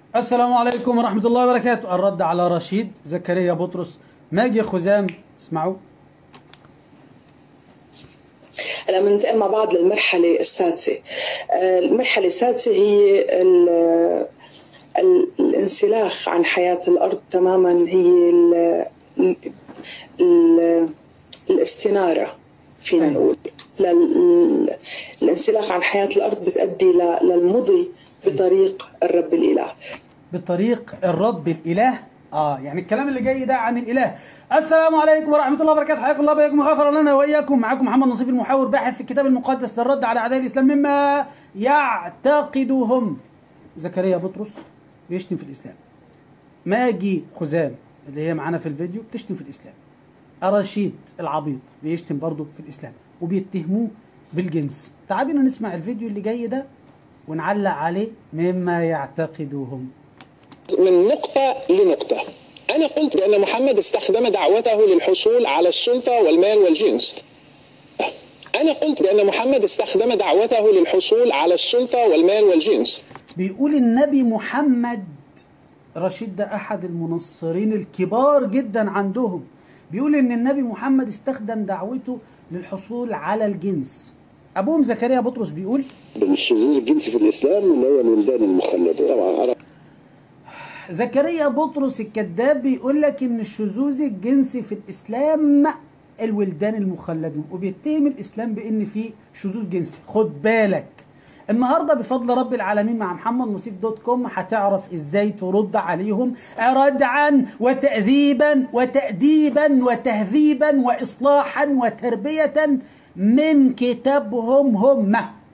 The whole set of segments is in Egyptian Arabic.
السلام عليكم ورحمة الله وبركاته الرد على رشيد زكريا بطرس ماجي خزام اسمعوا هلا بننتقل مع بعض للمرحلة السادسة آه، المرحلة السادسة هي ال- ال- الانسلاخ عن حياة الأرض تماما هي ال- ال- الاستنارة فينا أيوة. نقول لل- الانسلاخ عن حياة الأرض بتأدي ل- للمضي بطريق الرب الإله بطريق الرب الإله اه يعني الكلام اللي جاي ده عن الإله السلام عليكم ورحمة الله وبركاته حياكم الله بيكم غفر لنا وإياكم معكم محمد نصيف المحاور باحث في الكتاب المقدس للرد على أعداء الإسلام مما يعتقدهم زكريا بطرس بيشتم في الإسلام ماجي خزام اللي هي معانا في الفيديو بتشتم في الإسلام رشيد العبيط بيشتم برضه في الإسلام وبيتهموه بالجنس تعالوا بينا نسمع الفيديو اللي جاي ده ونعلق عليه مما يعتقدهم من نقطة لنقطة أنا قلت بأن محمد استخدم دعوته للحصول على السلطة والمال والجنس أنا قلت بأن محمد استخدم دعوته للحصول على السلطة والمال والجنس بيقول النبي محمد رشيد ده احد المنصرين الكبار جدا عندهم بيقول ان النبي محمد استخدم دعوته للحصول على الجنس ابوهم زكريا بطرس بيقول بالشذوذ الجنسي في الاسلام اللي هو الولدان المخلده طبعا زكريا بطرس الكذاب بيقول لك ان الشذوذ الجنسي في الاسلام الولدان المخلدون وبيتهم الاسلام بان فيه شذوذ جنسي خد بالك النهارده بفضل رب العالمين مع محمد نصيف دوت كوم هتعرف ازاي ترد عليهم ردعا وتأذيبا وتأديبا وتهذيبا واصلاحا وتربية من كتابهم هم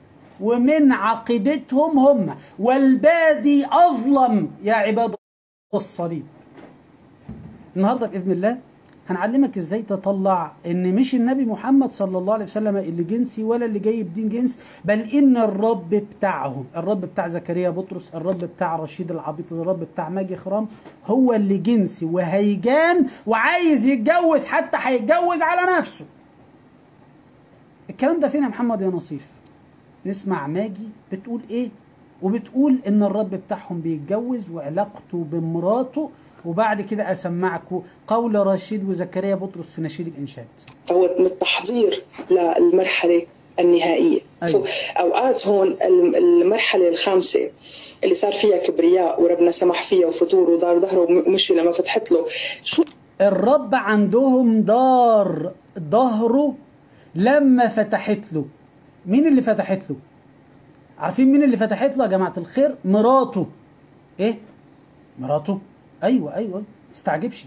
ومن عقيدتهم هم والبادي اظلم يا عباد الصليب النهارده باذن الله هنعلمك ازاي تطلع ان مش النبي محمد صلى الله عليه وسلم اللي جنسي ولا اللي جاي بدين جنس بل ان الرب بتاعهم الرب بتاع زكريا بطرس الرب بتاع رشيد العبيط الرب بتاع ماجي خرام هو اللي جنسي وهيجان وعايز يتجوز حتى هيتجوز على نفسه الكلام ده فين يا محمد يا نصيف نسمع ماجي بتقول ايه وبتقول ان الرب بتاعهم بيتجوز وعلاقته بمراته وبعد كده اسمعكم قول رشيد وزكريا بطرس في نشيد الانشاد هو من التحضير للمرحلة النهائية أيوة. أوقات هون الم- المرحلة الخامسة اللي صار فيها كبرياء وربنا سمح فيها وفتور ودار ظهره ومشي لما فتحت له شو الرب عندهم دار ظهره لما فتحت له مين اللي فتحت له عارفين مين اللي فتحت له يا جماعه الخير مراته ايه مراته ايوه ايوه ما تستعجبش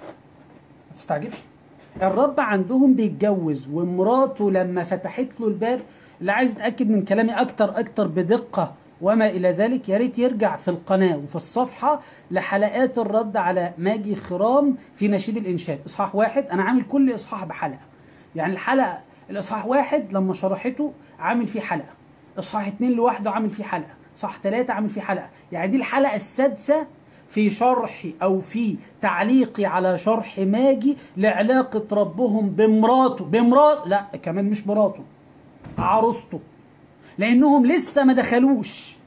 ما تستعجبش الرب عندهم بيتجوز ومراته لما فتحت له الباب اللي عايز يتاكد من كلامي اكتر اكتر بدقه وما الى ذلك يا ريت يرجع في القناه وفي الصفحه لحلقات الرد على ماجي خرام في نشيد الانشاد اصحاح واحد انا عامل كل اصحاح بحلقه يعني الحلقه الاصحاح واحد لما شرحته عامل فيه حلقه اصحاح اتنين لوحده عامل فيه حلقه صح ثلاثة عامل فيه حلقة يعني دي الحلقة السادسة في شرحي أو في تعليقي على شرح ماجي لعلاقة ربهم بمراته بمراته لا كمان مش مراته عروسته لأنهم لسه ما دخلوش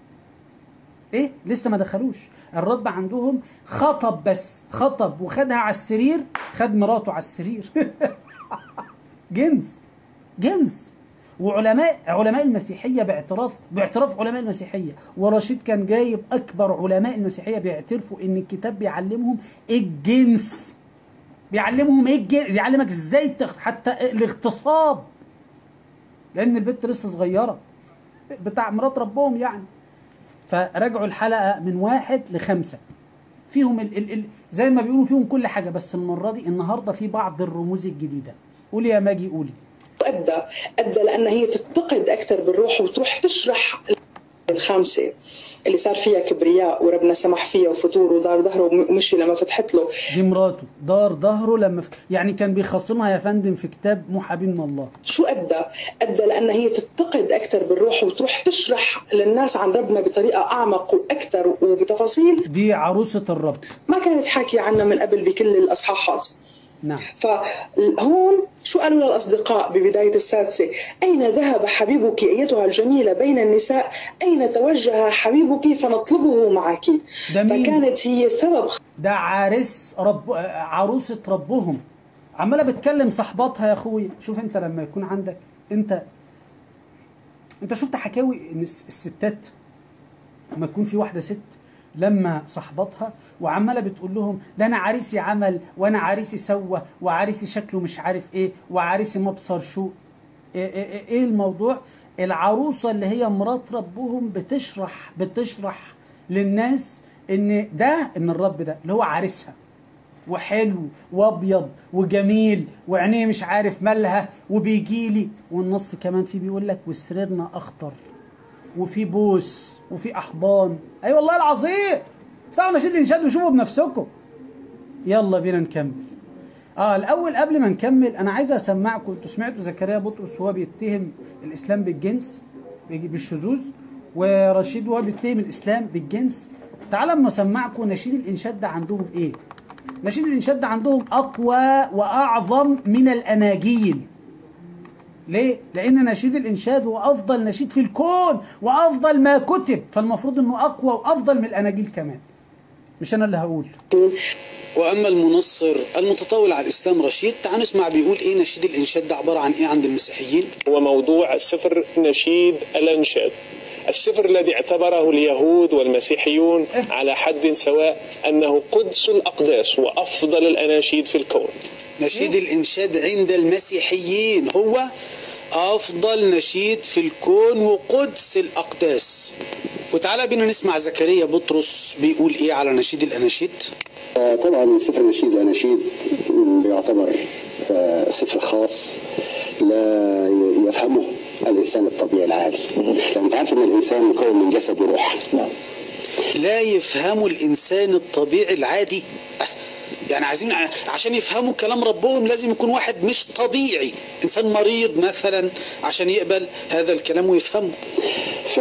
ايه لسه ما دخلوش الرب عندهم خطب بس خطب وخدها على السرير خد مراته على السرير جنس جنس وعلماء علماء المسيحيه باعتراف باعتراف علماء المسيحيه ورشيد كان جايب اكبر علماء المسيحيه بيعترفوا ان الكتاب بيعلمهم الجنس بيعلمهم ايه الجنس يعلمك ازاي تخ- حتى الاغتصاب لان البنت لسه صغيره بتاع مرات ربهم يعني فراجعوا الحلقه من واحد لخمسه فيهم ال ال ال زي ما بيقولوا فيهم كل حاجه بس المره دي النهارده في بعض الرموز الجديده قولي يا ماجي قولي ادى ادى لان هي تتقد اكثر بالروح وتروح تشرح الخامسه اللي صار فيها كبرياء وربنا سمح فيها وفتور ودار ظهره ومشي لما فتحت له دي مراته دار ظهره لما فك... يعني كان بيخصمها يا فندم في كتاب محابين من الله شو ادى؟ ادى لان هي تتقد اكثر بالروح وتروح تشرح للناس عن ربنا بطريقه اعمق واكثر وبتفاصيل دي عروسه الرب ما كانت حاكيه عنها من قبل بكل الاصحاحات نعم فهون شو قالوا للأصدقاء ببداية السادسة أين ذهب حبيبك أيتها الجميلة بين النساء أين توجه حبيبك فنطلبه معك ده مين؟ فكانت هي سبب ده عريس رب عروسة ربهم عمالة بتكلم صاحباتها يا اخوي شوف انت لما يكون عندك انت انت شفت حكاوي ان الس- الستات لما تكون في واحدة ست لما صاحباتها وعماله بتقول لهم ده انا عريسي عمل وانا عريسي سوى وعريسي شكله مش عارف ايه وعريسي مبصر شو ايه, إيه, ايه الموضوع العروسه اللي هي مرات ربهم بتشرح بتشرح للناس ان ده ان الرب ده اللي هو عريسها وحلو وابيض وجميل وعينيه مش عارف مالها وبيجي لي والنص كمان فيه بيقول لك وسريرنا اخضر وفي بوس وفي احضان اي أيوة والله العظيم افتحوا نشيد الانشاد وشوفوا بنفسكم يلا بينا نكمل اه الاول قبل ما نكمل انا عايز اسمعكم انتوا سمعتوا زكريا بطرس وهو بيتهم الاسلام بالجنس بيجي- بالشذوذ ورشيد وهو بيتهم الاسلام بالجنس تعال اما اسمعكم نشيد الانشاد ده عندهم ايه نشيد الانشاد ده عندهم اقوى واعظم من الاناجيل ليه؟ لأن نشيد الإنشاد هو أفضل نشيد في الكون وأفضل ما كتب فالمفروض إنه أقوى وأفضل من الأناجيل كمان مش أنا اللي هقول واما المنصر المتطاول على الاسلام رشيد تعال نسمع بيقول ايه نشيد الانشاد ده عباره عن ايه عند المسيحيين هو موضوع سفر نشيد الأنشاد السفر الذي اعتبره اليهود والمسيحيون على حد سواء أنه قدس الأقداس وأفضل الأناشيد في الكون نشيد الانشاد عند المسيحيين هو افضل نشيد في الكون وقدس الاقداس وتعالى بينا نسمع زكريا بطرس بيقول ايه على نشيد الاناشيد آه، طبعا سفر نشيد الاناشيد بيعتبر آه، سفر خاص لا ي- يفهمه الانسان الطبيعي العادي لان انت عارف ان الانسان مكون من جسد وروح لا يفهموا الانسان الطبيعي العادي أه، يعني عايزين ع- عشان يفهموا كلام ربهم لازم يكون واحد مش طبيعي انسان مريض مثلا عشان يقبل هذا الكلام ويفهمه ف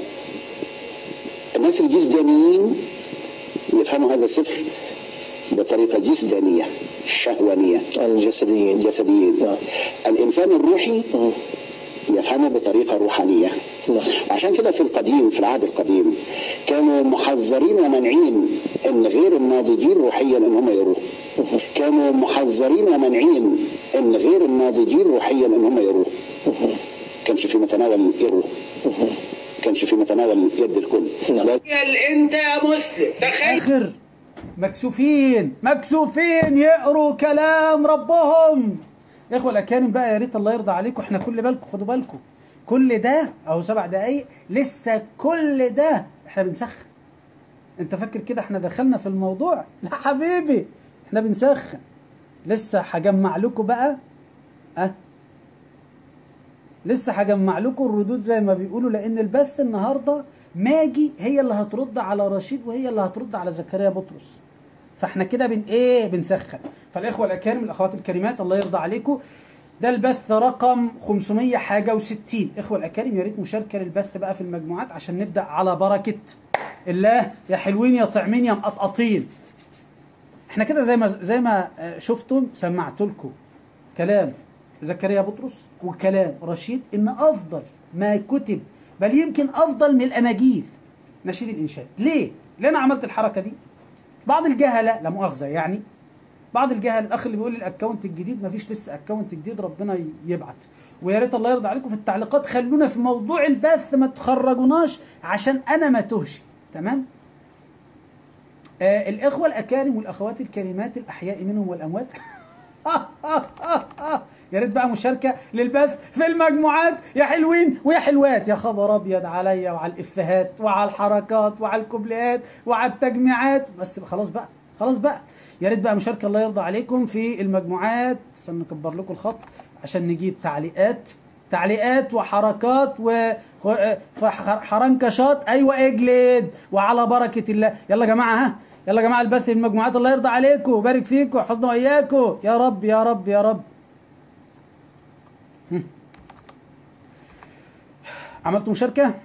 الناس الجسدانيين يفهموا هذا السفر بطريقة جسدانية شهوانية الجسديين جسديين الإنسان الروحي يفهمه بطريقة روحانية عشان كده في القديم في العهد القديم كانوا محذرين ومنعين ان غير الناضجين روحيا ان هم يروه كانوا محذرين ومنعين ان غير الناضجين روحيا ان هم يروه كانش في متناول الروح كانش في متناول يد الكل لازم انت يا مسلم تخيل آخر مكسوفين مكسوفين يقروا كلام ربهم يا اخوة الأكارم بقى يا ريت الله يرضى عليكم احنا كل بالكم خدوا بالكم كل ده اهو سبع دقايق لسه كل ده احنا بنسخن انت فاكر كده احنا دخلنا في الموضوع لا حبيبي احنا بنسخن لسه هجمع لكم بقى اه لسه هجمع لكم الردود زي ما بيقولوا لان البث النهارده ماجي هي اللي هترد على رشيد وهي اللي هترد على زكريا بطرس فاحنا كده بن ايه بنسخن فالاخوه الاكارم الاخوات الكريمات الله يرضى عليكم ده البث رقم 500 حاجه و60 اخوه الاكارم يا ريت مشاركه للبث بقى في المجموعات عشان نبدا على بركه الله يا حلوين يا طعمين يا مقطقطين احنا كده زي ما زي ما آه، شفتم سمعت لكم كلام زكريا بطرس وكلام رشيد ان افضل ما كتب بل يمكن افضل من الاناجيل نشيد الانشاد ليه ليه انا عملت الحركه دي بعض الجهله لا مؤاخذه يعني بعض الجهل الاخ اللي بيقول لي الاكونت الجديد مفيش لسه اكونت جديد ربنا ي- يبعت ويا ريت الله يرضى عليكم في التعليقات خلونا في موضوع البث ما تخرجوناش عشان انا ما تهش تمام آه الاخوه الاكارم والاخوات الكريمات الاحياء منهم والاموات يا ريت بقى مشاركه للبث في المجموعات يا حلوين ويا حلوات يا خبر ابيض عليا وعلى الافيهات وعلى الحركات وعلى الكوبليهات وعلى التجميعات بس خلاص بقى خلاص بقى يا ريت بقى مشاركه الله يرضى عليكم في المجموعات استنى نكبر لكم الخط عشان نجيب تعليقات تعليقات وحركات وحرنكشات ايوه اجلد وعلى بركه الله يلا يا جماعه ها يلا يا جماعه البث في المجموعات الله يرضى عليكم ويبارك فيكم ويحفظنا واياكم يا رب يا رب يا رب هم. عملتوا مشاركه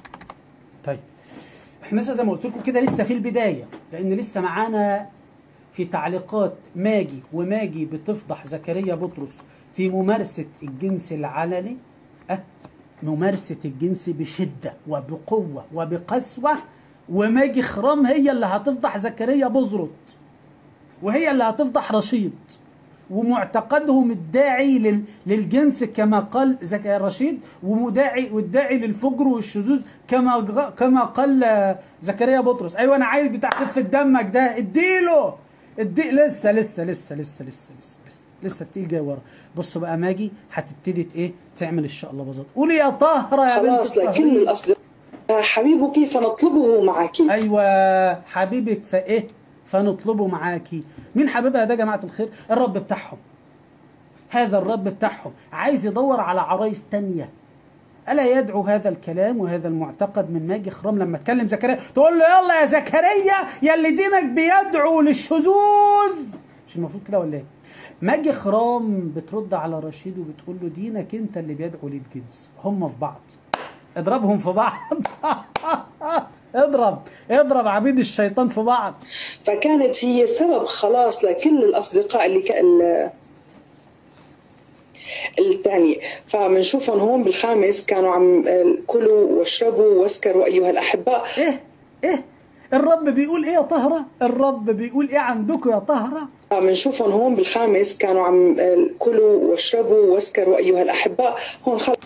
طيب احنا لسه زي ما قلت لكم كده لسه في البدايه لان لسه معانا في تعليقات ماجي وماجي بتفضح زكريا بطرس في ممارسة الجنس العلني أه ممارسة الجنس بشدة وبقوة وبقسوة وماجي خرام هي اللي هتفضح زكريا بزرط وهي اللي هتفضح رشيد ومعتقدهم الداعي لل... للجنس كما قال زك... رشيد ومداعي والداعي للفجر والشذوذ كما غ... كما قال آه، زكريا بطرس ايوه انا عايز بتاع خفه دمك ده اديله ادي لسه لسه لسه لسه لسه لسه لسه لسه التقيل جاي ورا بصوا بقى ماجي هتبتدي ت- ايه تعمل الشقلباظات قولي يا طهره يا بنت خلاص لكل الطهرين. الأصدقاء حبيبك فنطلبه معك ايوه حبيبك فايه فنطلبه معاكي مين حبيبها ده يا جماعه الخير الرب بتاعهم هذا الرب بتاعهم عايز يدور على عرايس تانية الا يدعو هذا الكلام وهذا المعتقد من ماجي خرام لما تكلم زكريا تقول له يلا يا زكريا يا اللي دينك بيدعو للشذوذ مش المفروض كده ولا ايه ماجي خرام بترد على رشيد وبتقول له دينك انت اللي بيدعو للجنس هم في بعض اضربهم في بعض اضرب اضرب عبيد الشيطان في بعض فكانت هي سبب خلاص لكل الأصدقاء اللي كان الثاني فبنشوفهم هون بالخامس كانوا عم كلوا واشربوا واسكروا أيها الأحباء ايه ايه الرب بيقول ايه يا طهرة الرب بيقول ايه عندكم يا طهرة بنشوفهم هون بالخامس كانوا عم كلوا واشربوا واسكروا أيها الأحباء هون خلص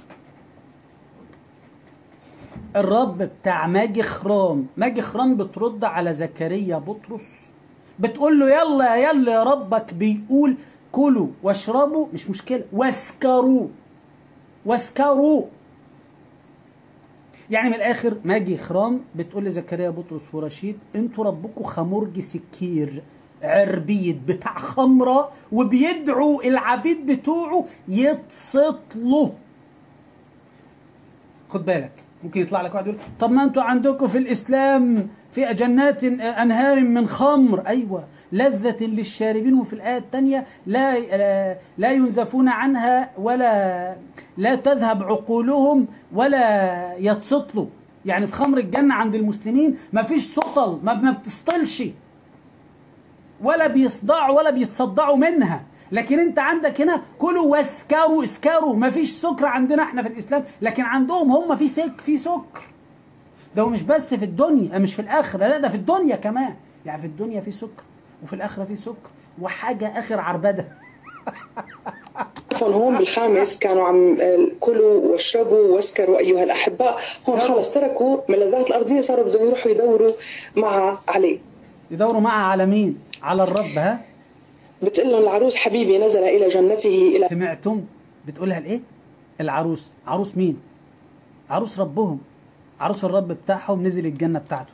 الرب بتاع ماجي خرام ماجي خرام بترد على زكريا بطرس بتقول له يلا يلا يا ربك بيقول كلوا واشربوا مش مشكلة واسكروا واسكروا يعني من الاخر ماجي خرام بتقول لزكريا بطرس ورشيد انتوا ربكم خمرج سكير عربيد بتاع خمره وبيدعوا العبيد بتوعه يتسطلوا خد بالك ممكن يطلع لك واحد يقول طب ما انتوا عندكم في الاسلام في جنات انهار من خمر ايوه لذة للشاربين وفي الايه الثانيه لا لا ينزفون عنها ولا لا تذهب عقولهم ولا يتسطلوا يعني في خمر الجنه عند المسلمين ما فيش سطل ما, ما بتسطلش ولا بيصدعوا ولا بيتصدعوا منها لكن انت عندك هنا كلوا واسكروا اسكروا ما فيش سكر عندنا احنا في الاسلام لكن عندهم هم في سك في سكر ده هو مش بس في الدنيا مش في الاخره لا ده في الدنيا كمان يعني في الدنيا في سكر وفي الاخره في سكر وحاجه اخر عربده هون بالخامس كانوا عم كلوا واشربوا واسكروا ايها الاحباء هون خلص تركوا ملذات الارضيه صاروا بدهم يروحوا يدوروا معها عليه يدوروا معها على مين على الرب ها بتقول لهم العروس حبيبي نزل الى جنته الى سمعتم بتقولها لايه العروس عروس مين عروس ربهم عروس الرب بتاعهم نزل الجنه بتاعته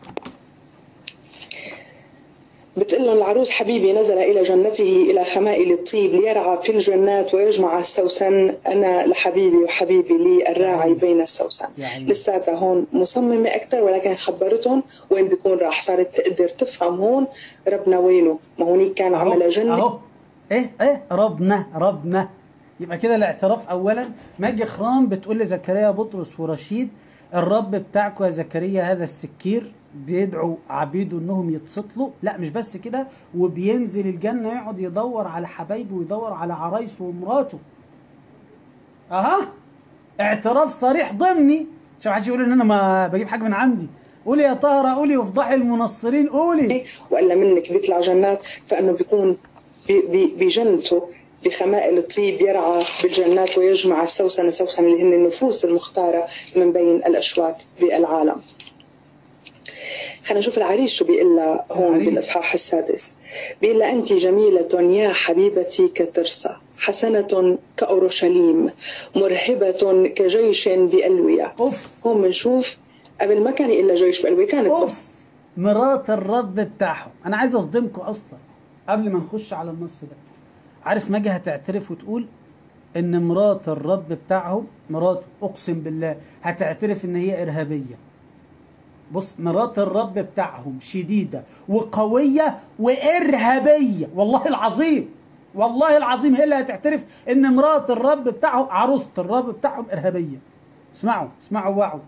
بتقول لهم العروس حبيبي نزل إلى جنته إلى خمائل الطيب ليرعى في الجنات ويجمع السوسن أنا لحبيبي وحبيبي لي الراعي بين السوسن لساتها هون مصممة أكثر ولكن خبرتهم وين بيكون راح صارت تقدر تفهم هون ربنا وينه ما هونيك كان عمل جنة أهو إيه إيه ربنا ربنا يبقى كده الاعتراف أولا ماجي خرام بتقول لزكريا بطرس ورشيد الرب بتاعكم يا زكريا هذا السكير بيدعوا عبيده انهم يتسطلوا لا مش بس كده وبينزل الجنه يقعد يدور على حبايبه ويدور على عرايسه ومراته اها اعتراف صريح ضمني عشان محدش يقول ان انا ما بجيب حاجه من عندي قولي يا طاهره قولي وافضحي المنصرين قولي والا منك بيطلع جنات فانه بيكون بي بي بجنته بخمائل الطيب يرعى بالجنات ويجمع السوسن السوسن اللي هن النفوس المختاره من بين الاشواك بالعالم خلينا نشوف العريس شو بيقول لها هون العريس. بالاصحاح السادس بيقول لها انت جميله يا حبيبتي كترسا حسنة كأورشليم مرهبة كجيش بألوية أوف هون بنشوف قبل ما كان إلا جيش بألوية كانت أوف مرات الرب بتاعهم أنا عايز أصدمكم أصلا قبل ما نخش على النص ده عارف ماجي هتعترف وتقول إن مرات الرب بتاعهم مراته أقسم بالله هتعترف إن هي إرهابية بص مرات الرب بتاعهم شديدة وقوية وإرهابية والله العظيم والله العظيم هي اللي هتعترف إن مرات الرب بتاعهم عروسة الرب بتاعهم إرهابية اسمعوا اسمعوا وعوا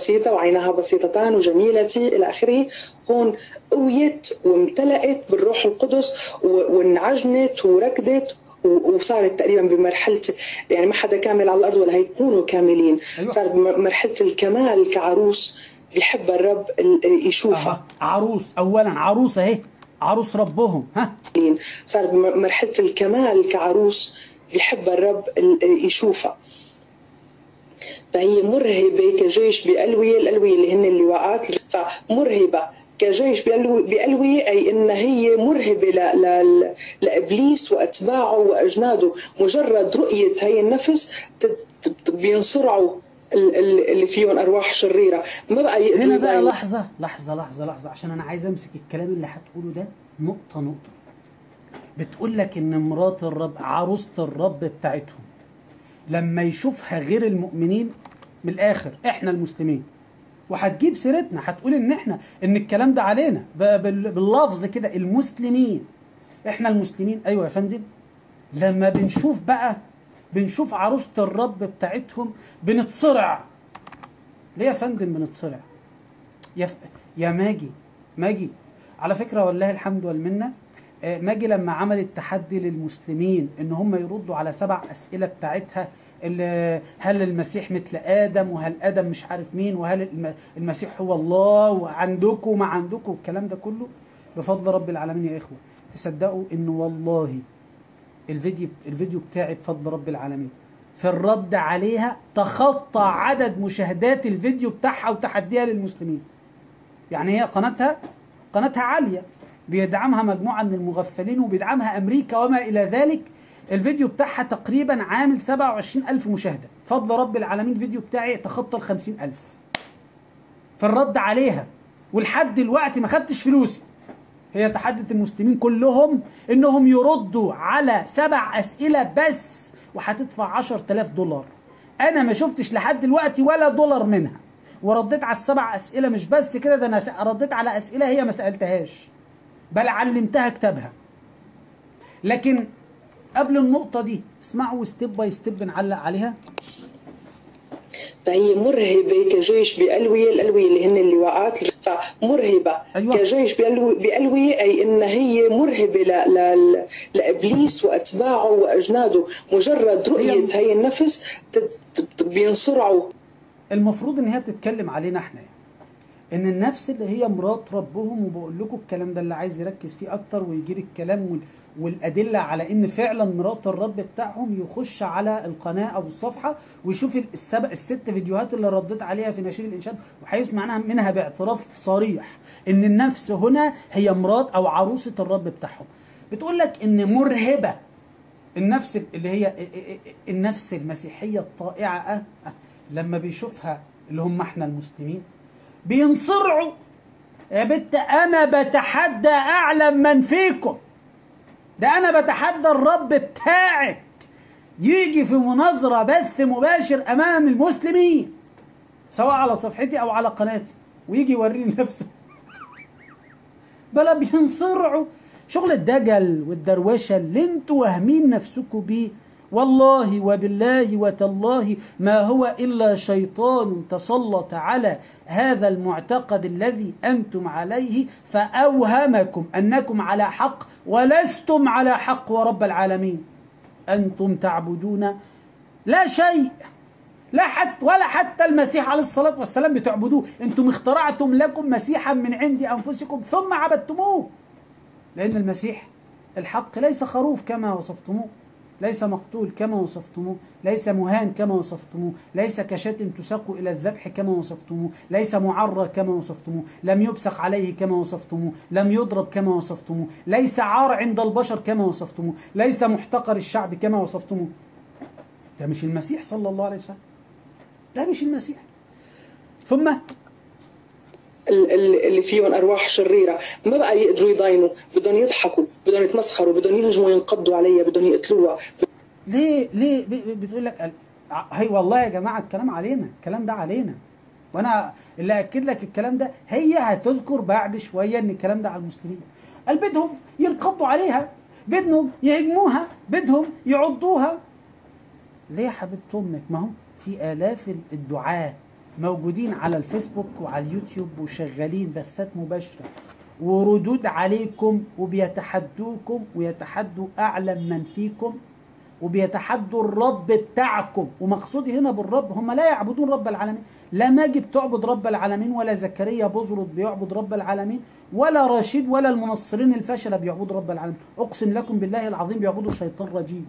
بسيطة وعيناها بسيطتان وجميلتي إلى آخره هون قويت وامتلأت بالروح القدس و- وانعجنت وركضت و- وصارت تقريبا بمرحلة يعني ما حدا كامل على الأرض ولا هيكونوا كاملين أيوة. صارت بمرحلة الكمال كعروس بيحب الرب ال- يشوفها أها عروس اولا عروس اهي عروس ربهم ها كاملين. صارت بمرحلة الكمال كعروس بيحب الرب ال- يشوفها فهي مرهبة كجيش بألوية الألوية اللي هن اللواءات فمرهبة كجيش بألوية, بألوية أي إن هي مرهبة ل... ل... لإبليس وأتباعه وأجناده مجرد رؤية هي النفس ت... ت... بينصرعوا ال- ال- اللي فيهم أرواح شريرة ما بقى يقدروا هنا بقى يضايقوا. لحظة لحظة لحظة لحظة عشان أنا عايز أمسك الكلام اللي هتقوله ده نقطة نقطة بتقول لك إن مرات الرب عروسة الرب بتاعتهم لما يشوفها غير المؤمنين من الآخر إحنا المسلمين وهتجيب سيرتنا هتقول إن إحنا إن الكلام ده علينا ب- بال- باللفظ كده المسلمين إحنا المسلمين أيوة يا فندم لما بنشوف بقى بنشوف عروسة الرب بتاعتهم بنتصرع ليه يا فندم بنتصرع يا ف... يا ماجي ماجي على فكره والله الحمد والمنه آه، ماجي لما عملت تحدي للمسلمين ان هم يردوا على سبع اسئله بتاعتها اللي هل المسيح مثل ادم وهل ادم مش عارف مين وهل الم- المسيح هو الله وعندكم وما عندكم والكلام ده كله بفضل رب العالمين يا اخوه تصدقوا ان والله الفيديو الفيديو بتاعي بفضل رب العالمين في الرد عليها تخطى عدد مشاهدات الفيديو بتاعها وتحديها للمسلمين يعني هي قناتها قناتها عالية بيدعمها مجموعة من المغفلين وبيدعمها أمريكا وما إلى ذلك الفيديو بتاعها تقريبا عامل 27 ألف مشاهدة فضل رب العالمين الفيديو بتاعي تخطى ال 50 ألف في الرد عليها ولحد دلوقتي ما خدتش فلوسي هي تحدت المسلمين كلهم انهم يردوا على سبع اسئله بس وهتدفع 10000 دولار انا ما شفتش لحد دلوقتي ولا دولار منها ورديت على السبع اسئله مش بس كده ده انا س- رديت على اسئله هي ما سالتهاش بل علمتها كتابها لكن قبل النقطه دي اسمعوا ستيب باي ستيب نعلق عليها فهي مرهبة كجيش بألوية الألوية اللي هن اللواءات فمرهبة أيوة. كجيش بألوية, بألوية أي إن هي مرهبة ل... ل... لإبليس وأتباعه وأجناده مجرد رؤية هي النفس ت... ت... بينصرعوا المفروض ان هي بتتكلم علينا احنا يعني. ان النفس اللي هي مرات ربهم وبقول لكم الكلام ده اللي عايز يركز فيه اكتر ويجيب الكلام وال... والادله على ان فعلا مرات الرب بتاعهم يخش على القناه او الصفحه ويشوف السبع الست فيديوهات اللي رديت عليها في نشيد الانشاد وهيسمع عنها منها باعتراف صريح ان النفس هنا هي مرات او عروسه الرب بتاعهم بتقول لك ان مرهبه النفس اللي هي النفس المسيحيه الطائعه أه أه لما بيشوفها اللي هم احنا المسلمين بينصرعوا يا بت انا بتحدى اعلم من فيكم ده انا بتحدى الرب بتاعك يجي في مناظره بث مباشر امام المسلمين سواء على صفحتي او على قناتي ويجي يوريني نفسه بلا بينصرعوا شغل الدجل والدروشه اللي انتوا واهمين نفسكم بيه والله وبالله وتالله ما هو الا شيطان تسلط على هذا المعتقد الذي انتم عليه فاوهمكم انكم على حق ولستم على حق ورب العالمين انتم تعبدون لا شيء لا حتى ولا حتى المسيح عليه الصلاه والسلام بتعبدوه انتم اخترعتم لكم مسيحا من عند انفسكم ثم عبدتموه لان المسيح الحق ليس خروف كما وصفتموه ليس مقتول كما وصفتموه ليس مهان كما وصفتموه ليس كشاة تساق إلى الذبح كما وصفتموه ليس معرى كما وصفتموه لم يبصق عليه كما وصفتموه لم يضرب كما وصفتموه ليس عار عند البشر كما وصفتموه ليس محتقر الشعب كما وصفتموه ده مش المسيح صلى الله عليه وسلم ده مش المسيح ثم اللي فيهم ارواح شريره ما بقى يقدروا يضاينوا بدهم يضحكوا بدهم يتمسخروا بدهم يهجموا ينقضوا عليها بدهم يقتلوها ليه ليه بتقول لك هي والله يا جماعه الكلام علينا الكلام ده علينا وانا اللي اكد لك الكلام ده هي هتذكر بعد شويه ان الكلام ده على المسلمين قال بدهم ينقضوا عليها بدهم يهجموها بدهم يعضوها ليه يا حبيبه امك ما هم في الاف الدعاه موجودين على الفيسبوك وعلى اليوتيوب وشغالين بثات مباشرة وردود عليكم وبيتحدوكم ويتحدوا أعلم من فيكم وبيتحدوا الرب بتاعكم ومقصودي هنا بالرب هم لا يعبدون رب العالمين لا ماجي بتعبد رب العالمين ولا زكريا بزرط بيعبد رب العالمين ولا رشيد ولا المنصرين الفشلة بيعبدوا رب العالمين اقسم لكم بالله العظيم بيعبدوا شيطان رجيم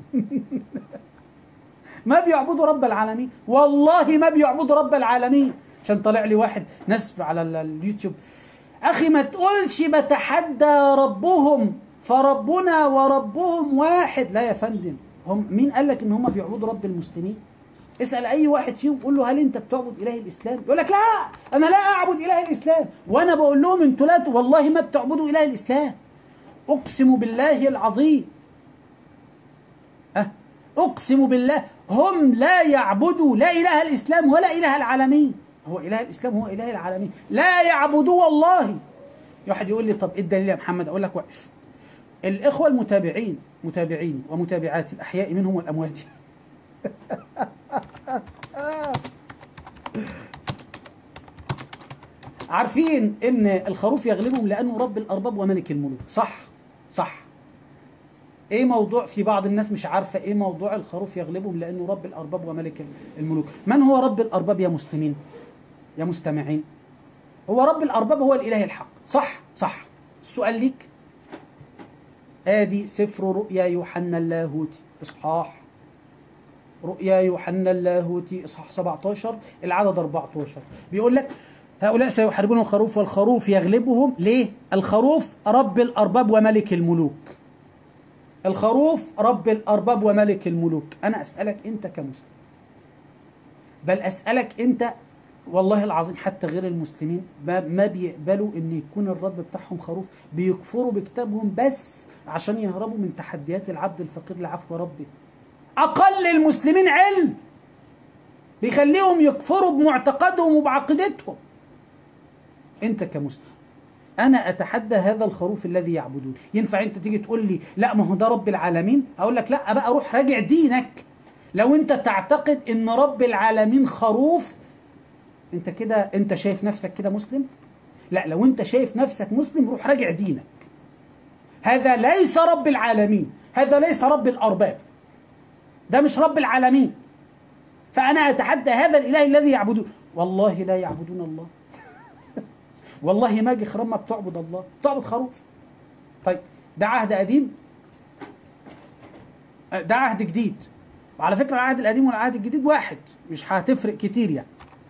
ما بيعبدوا رب العالمين والله ما بيعبدوا رب العالمين عشان طلع لي واحد نسب على ال- اليوتيوب اخي ما تقولش بتحدى ربهم فربنا وربهم واحد لا يا فندم هم مين قال لك ان هم بيعبدوا رب المسلمين اسال اي واحد فيهم قول له هل انت بتعبد اله الاسلام يقول لك لا انا لا اعبد اله الاسلام وانا بقول لهم انتوا لا والله ما بتعبدوا اله الاسلام اقسم بالله العظيم أه؟ اقسم بالله هم لا يعبدوا لا اله الاسلام ولا اله العالمين هو اله الاسلام هو اله العالمين لا يعبدوا والله واحد يقول لي طب ايه الدليل يا محمد اقول لك وقف الاخوه المتابعين متابعين ومتابعات الاحياء منهم والاموات عارفين ان الخروف يغلبهم لانه رب الارباب وملك الملوك صح صح ايه موضوع في بعض الناس مش عارفه ايه موضوع الخروف يغلبهم لانه رب الارباب وملك الملوك من هو رب الارباب يا مسلمين يا مستمعين هو رب الارباب هو الاله الحق صح صح السؤال ليك ادي سفر رؤيا يوحنا اللاهوتي اصحاح رؤيا يوحنا اللاهوتي اصحاح 17 العدد 14 بيقول لك هؤلاء سيحاربون الخروف والخروف يغلبهم ليه الخروف رب الارباب وملك الملوك الخروف رب الارباب وملك الملوك انا اسالك انت كمسلم بل اسالك انت والله العظيم حتى غير المسلمين ما ما بيقبلوا ان يكون الرب بتاعهم خروف بيكفروا بكتابهم بس عشان يهربوا من تحديات العبد الفقير لعفو ربه اقل المسلمين علم بيخليهم يكفروا بمعتقدهم وبعقيدتهم انت كمسلم انا اتحدى هذا الخروف الذي يعبدون ينفع انت تيجي تقول لي لا ما هو ده رب العالمين اقول لك لا بقى روح راجع دينك لو انت تعتقد ان رب العالمين خروف انت كده انت شايف نفسك كده مسلم لا لو انت شايف نفسك مسلم روح راجع دينك هذا ليس رب العالمين هذا ليس رب الارباب ده مش رب العالمين فانا اتحدى هذا الاله الذي يعبدون والله لا يعبدون الله والله ما اجي خرام ما بتعبد الله بتعبد خروف طيب ده عهد قديم آه، ده عهد جديد وعلى فكره العهد القديم والعهد الجديد واحد مش هتفرق كتير يعني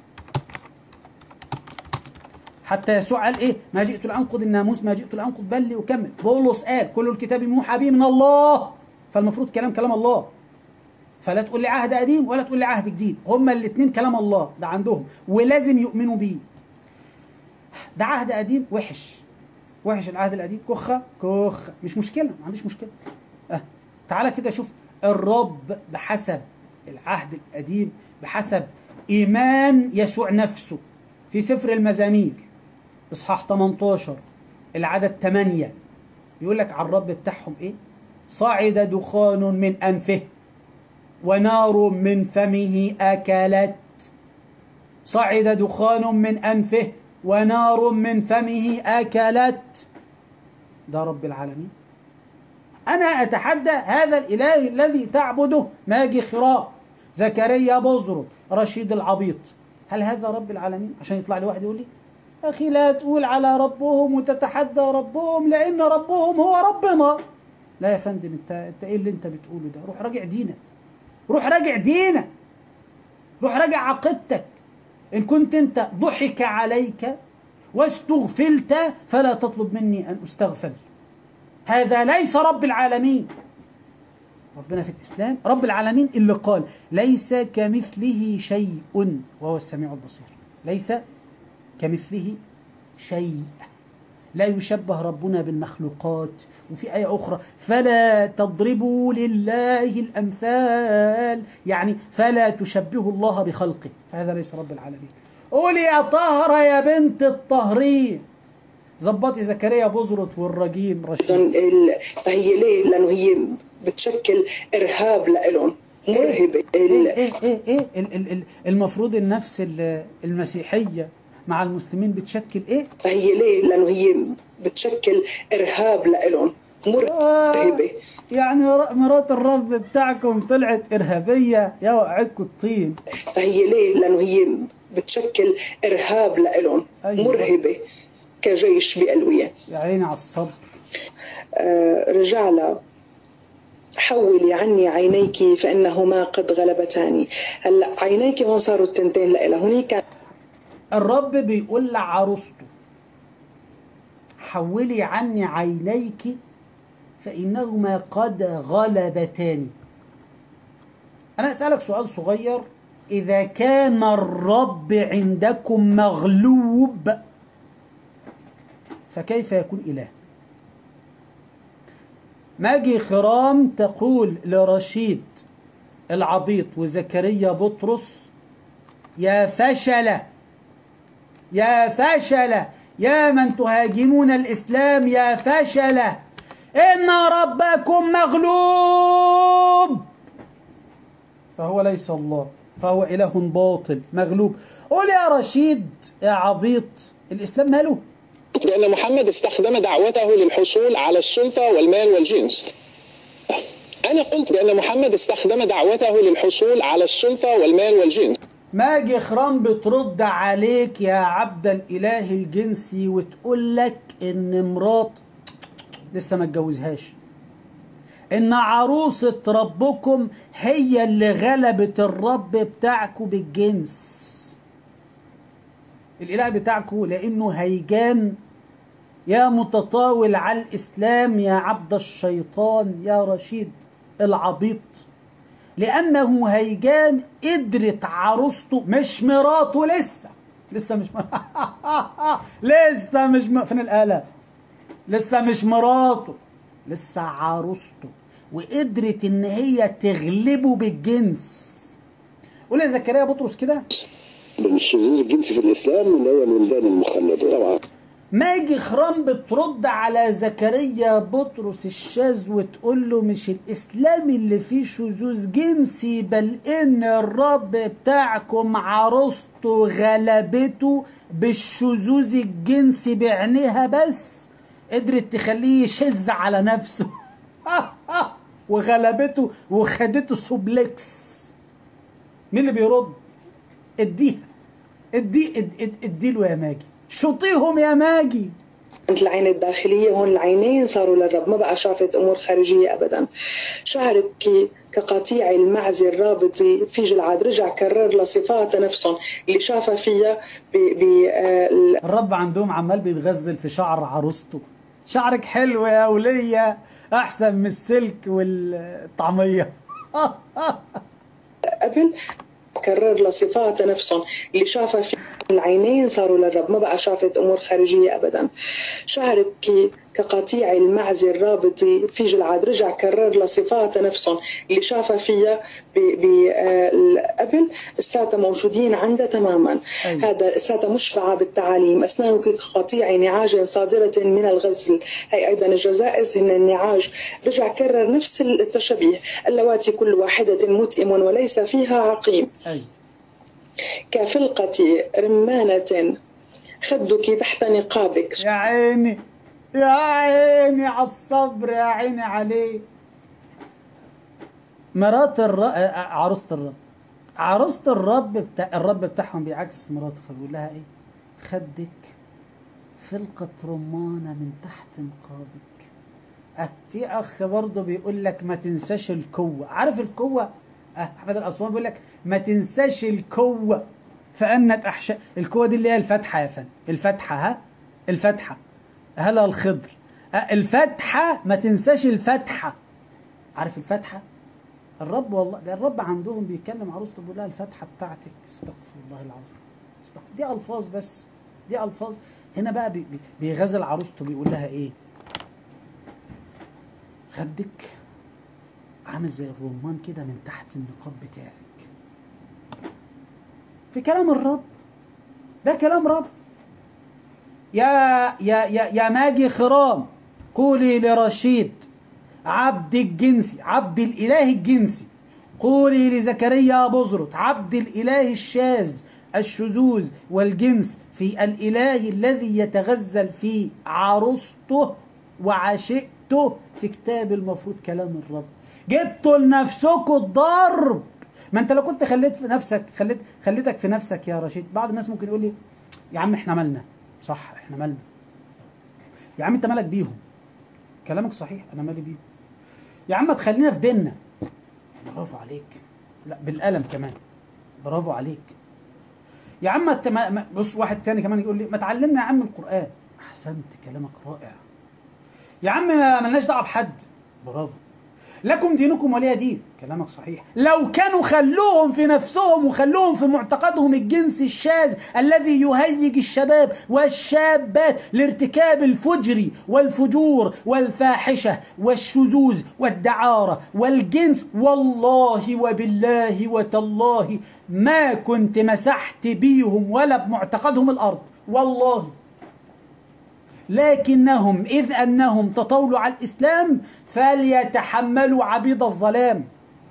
حتى يسوع قال ايه ما جئت لانقض الناموس ما جئت لانقض بل لاكمل بولس قال كل الكتاب موحى به من الله فالمفروض كلام كلام الله فلا تقول لي عهد قديم ولا تقول لي عهد جديد هما الاثنين كلام الله ده عندهم ولازم يؤمنوا بيه ده عهد قديم وحش وحش العهد القديم كخه كخه مش مشكله ما عنديش مشكله اه تعالى كده شوف الرب بحسب العهد القديم بحسب ايمان يسوع نفسه في سفر المزامير اصحاح 18 العدد 8 بيقول لك على الرب بتاعهم ايه صعد دخان من انفه ونار من فمه اكلت صعد دخان من انفه ونار من فمه اكلت ده رب العالمين انا اتحدى هذا الاله الذي تعبده ماجي خراء زكريا بزرط رشيد العبيط هل هذا رب العالمين عشان يطلع لي واحد يقول لي اخي لا تقول على ربهم وتتحدى ربهم لان ربهم هو ربنا لا يا فندم انت انت ايه اللي انت بتقوله ده روح راجع دينك روح راجع دينك روح راجع عقيدتك ان كنت انت ضحك عليك واستغفلت فلا تطلب مني ان استغفل هذا ليس رب العالمين ربنا في الاسلام رب العالمين اللي قال ليس كمثله شيء وهو السميع البصير ليس كمثله شيء لا يشبه ربنا بالمخلوقات وفي آية أخرى فلا تضربوا لله الأمثال يعني فلا تشبهوا الله بخلقه فهذا ليس رب العالمين قولي يا طهرة يا بنت الطهرين ظبطي زكريا بزرط والرجيم رشيد ال- فهي ليه؟ لانه هي بتشكل ارهاب لهم مرهبة ايه ايه ايه, إيه ال- ال- ال- المفروض النفس ال- المسيحيه مع المسلمين بتشكل ايه؟ هي ليه؟ لأنه هي بتشكل إرهاب لإلهم مرهبة يعني ر- مرات الرب بتاعكم طلعت ارهابيه يا وقعتكم الطين فهي ليه؟ لأنه هي بتشكل إرهاب لإلهم أيوة. مرهبة كجيش بألوية يا عيني على الصبر آه، رجع لها حولي عني عينيك فإنهما قد غلبتاني هلا عينيك هون صاروا التنتين لإلها هنيك الرب بيقول لعروسته حولي عني عينيك فإنهما قد غلبتاني أنا أسألك سؤال صغير إذا كان الرب عندكم مغلوب فكيف يكون إله ماجي خرام تقول لرشيد العبيط وزكريا بطرس يا فشلة يا فشلة يا من تهاجمون الإسلام يا فشلة إن ربكم مغلوب فهو ليس الله فهو إله باطل مغلوب قول يا رشيد يا عبيط الإسلام ماله بأن محمد استخدم دعوته للحصول على السلطة والمال والجنس أنا قلت بأن محمد استخدم دعوته للحصول على السلطة والمال والجنس ماجي خرام بترد عليك يا عبد الاله الجنسي وتقول لك ان مرات لسه ما اتجوزهاش ان عروسة ربكم هي اللي غلبت الرب بتاعكم بالجنس الاله بتاعكم لانه هيجان يا متطاول على الاسلام يا عبد الشيطان يا رشيد العبيط لانه هيجان قدرت عروسته مش مراته لسه لسه مش م... لسه مش م... فين الاله لسه مش مراته لسه عروسته وقدرت ان هي تغلبه بالجنس قول يا زكريا بطرس كده الشذوذ الجنسي في الاسلام اللي هو الولدان المخلده طبعا ماجي خرام بترد على زكريا بطرس الشاذ وتقول له مش الاسلام اللي فيه شذوذ جنسي بل ان الرب بتاعكم عروسته غلبته بالشذوذ الجنسي بعينيها بس قدرت تخليه يشز على نفسه وغلبته وخدته سوبلكس مين اللي بيرد اديها ادي اد- اد- اديله يا ماجي شطيهم يا ماجي عند العين الداخلية هون العينين صاروا للرب ما بقى شافت أمور خارجية أبدا شعرك كقطيع المعز الرابطي في جلعاد رجع كرر لصفات نفسهم اللي شافها فيها ب ب آه، ال- الرب عندهم عمال بيتغزل في شعر عروسته شعرك حلو يا ولية احسن من السلك والطعمية قبل كرر لصفات نفسهم اللي شافها في العينين صاروا للرب ما بقى شافت امور خارجيه ابدا شعرك كقطيع المعز الرابطي في جلعاد رجع كرر لصفات نفسهم اللي شافها فيها ب ب آه، ال- قبل الساتا موجودين عندها تماما أيوة. هذا الساتا مشبعه بالتعاليم اسنانك كقطيع نعاج صادره من الغزل هي ايضا الجزائز هن النعاج رجع كرر نفس التشبيه اللواتي كل واحده متئم وليس فيها عقيم اي كفلقة رمانة خدك تحت نقابك يا عيني يا عيني على الصبر يا عيني عليه مرات الر... آه، عروسة الرب عروسة الرب بتاع الرب بتاعهم بيعكس مراته فبيقول لها ايه خدك فلقة رمانة من تحت نقابك اه في اخ برضه بيقول لك ما تنساش الكوة عارف الكوة اه احمد الاسوان بيقول لك ما تنساش الكوة فانت احشاء الكوة دي اللي هي الفتحة يا فندم الفتحة ها الفتحة هلا الخضر اه الفتحة ما تنساش الفتحة عارف الفتحة الرب والله ده الرب عندهم بيتكلم عروسته بيقول لها الفتحة بتاعتك استغفر الله العظيم استغفر دي الفاظ بس دي الفاظ هنا بقى بي بي- بيغزل عروسته بيقول لها ايه خدك عامل زي الرمان كده من تحت النقاب بتاعك في كلام الرب ده كلام رب يا يا يا يا ماجي خرام قولي لرشيد عبد الجنسي عبد الاله الجنسي قولي لزكريا بزرت عبد الإله الشاذ الشذوذ والجنس في الإله الذي يتغزل في عروسته وعشقته في كتاب المفروض كلام الرب جبتوا لنفسكم الضرب ما انت لو كنت خليت في نفسك خليت خليتك في نفسك يا رشيد بعض الناس ممكن يقول لي يا عم احنا مالنا صح احنا مالنا يا عم انت مالك بيهم كلامك صحيح انا مالي بيهم يا عم تخلينا في ديننا برافو عليك لا بالقلم كمان برافو عليك يا عم انت ما ما- بص واحد تاني كمان يقول لي ما تعلمنا يا عم القرآن احسنت كلامك رائع يا عم ما ملناش دعوه بحد برافو لكم دينكم ولي دين كلامك صحيح لو كانوا خلوهم في نفسهم وخلوهم في معتقدهم الجنس الشاذ الذي يهيج الشباب والشابات لارتكاب الفجر والفجور والفاحشة والشذوذ والدعارة والجنس والله وبالله وتالله ما كنت مسحت بيهم ولا بمعتقدهم الأرض والله لكنهم إذ أنهم تطاولوا على الإسلام فليتحملوا عبيد الظلام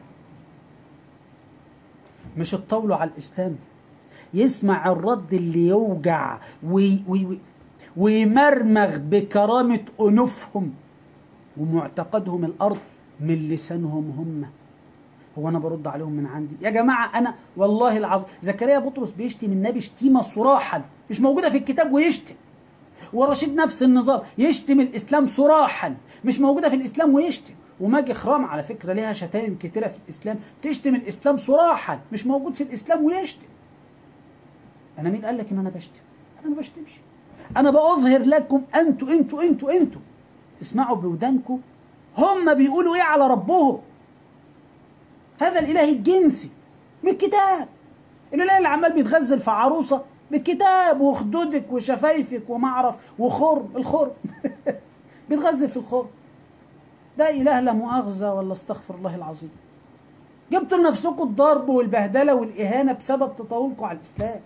مش الطول على الإسلام يسمع الرد اللي يوجع وي وي وي ويمرمغ بكرامة أنوفهم ومعتقدهم الأرض من لسانهم هم هو انا برد عليهم من عندي يا جماعه انا والله العظيم زكريا بطرس بيشتم النبي شتيمه صراحا مش موجوده في الكتاب ويشتم ورشيد نفس النظام يشتم الاسلام صراحا مش موجوده في الاسلام ويشتم وماجي خرام على فكره ليها شتائم كتيره في الاسلام تشتم الاسلام صراحا مش موجود في الاسلام ويشتم انا مين قال لك ان انا بشتم انا ما بشتمش انا بأظهر لكم انتوا انتوا انتوا انتوا تسمعوا بودانكم هم بيقولوا ايه على ربهم هذا الاله الجنسي من الكتاب الاله اللي عمال بيتغزل في عروسه من الكتاب وخدودك وشفايفك وما اعرف وخرم الخرم بيتغزل في الخرم ده اله لا مؤاخذه ولا استغفر الله العظيم جبتوا لنفسكم الضرب والبهدله والاهانه بسبب تطاولكم على الاسلام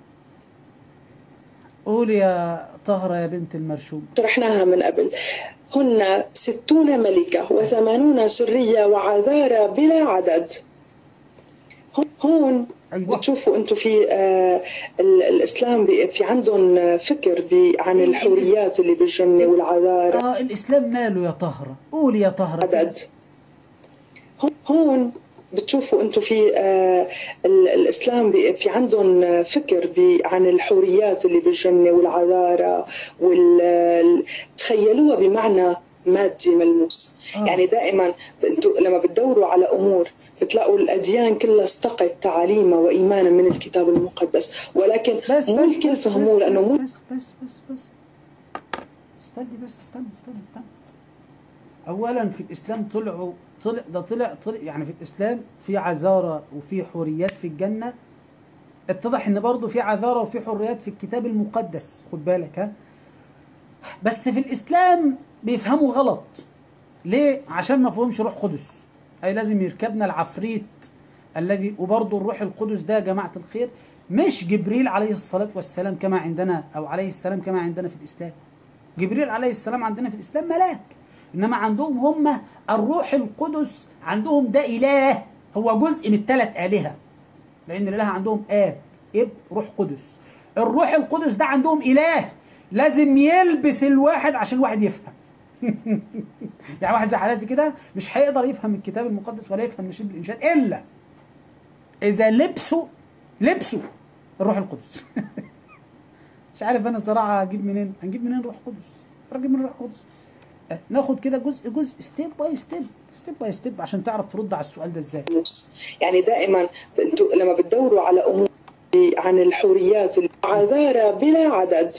قول يا طهرة يا بنت المرشوم شرحناها من قبل هن ستون ملكة وثمانون سرية وعذارى بلا عدد هون أيوة. بتشوفوا انتم في آه ال- الاسلام بي- في عندهم فكر بي عن الحوريات اللي بالجنه والعذارى اه الاسلام ماله يا طهرة قول يا طهرة عدد هون بتشوفوا انتم في آه ال- الاسلام بي- في عندهم فكر بي عن الحوريات اللي بالجنه والعذارى وال ال- تخيلوها بمعنى مادي ملموس آه. آه. يعني دائما انتم لما بتدوروا على امور بتلاقوا الاديان كلها استقت تعاليمها وايمانها من الكتاب المقدس ولكن بس بس ممكن بس فهموه بس لانه مو بس بس بس بس استني بس استنى استنى استنى اولا في الاسلام طلعوا طلع ده طلع طلع يعني في الاسلام في عذارى وفي حوريات في الجنه اتضح ان برضه في عذارى وفي حريات في الكتاب المقدس خد بالك ها بس في الاسلام بيفهموا غلط ليه عشان ما فيهمش روح قدس اي لازم يركبنا العفريت الذي وبرضه الروح القدس ده يا جماعه الخير مش جبريل عليه الصلاه والسلام كما عندنا او عليه السلام كما عندنا في الاسلام جبريل عليه السلام عندنا في الاسلام ملاك انما عندهم هم الروح القدس عندهم ده اله هو جزء من الثلاث الهه لان الاله عندهم اب اب روح قدس الروح القدس ده عندهم اله لازم يلبس الواحد عشان الواحد يفهم يعني واحد زي حالاتي كده مش هيقدر يفهم الكتاب المقدس ولا يفهم نشيد الانشاد الا اذا لبسوا لبسوا الروح القدس مش عارف انا صراحه اجيب منين هنجيب منين روح قدس راجل من روح قدس أه، ناخد كده جزء جزء ستيب باي ستيب ستيب باي ستيب عشان تعرف ترد على السؤال ده ازاي ملموس يعني دائما انتم لما بتدوروا على امور عن الحوريات العذارى بلا عدد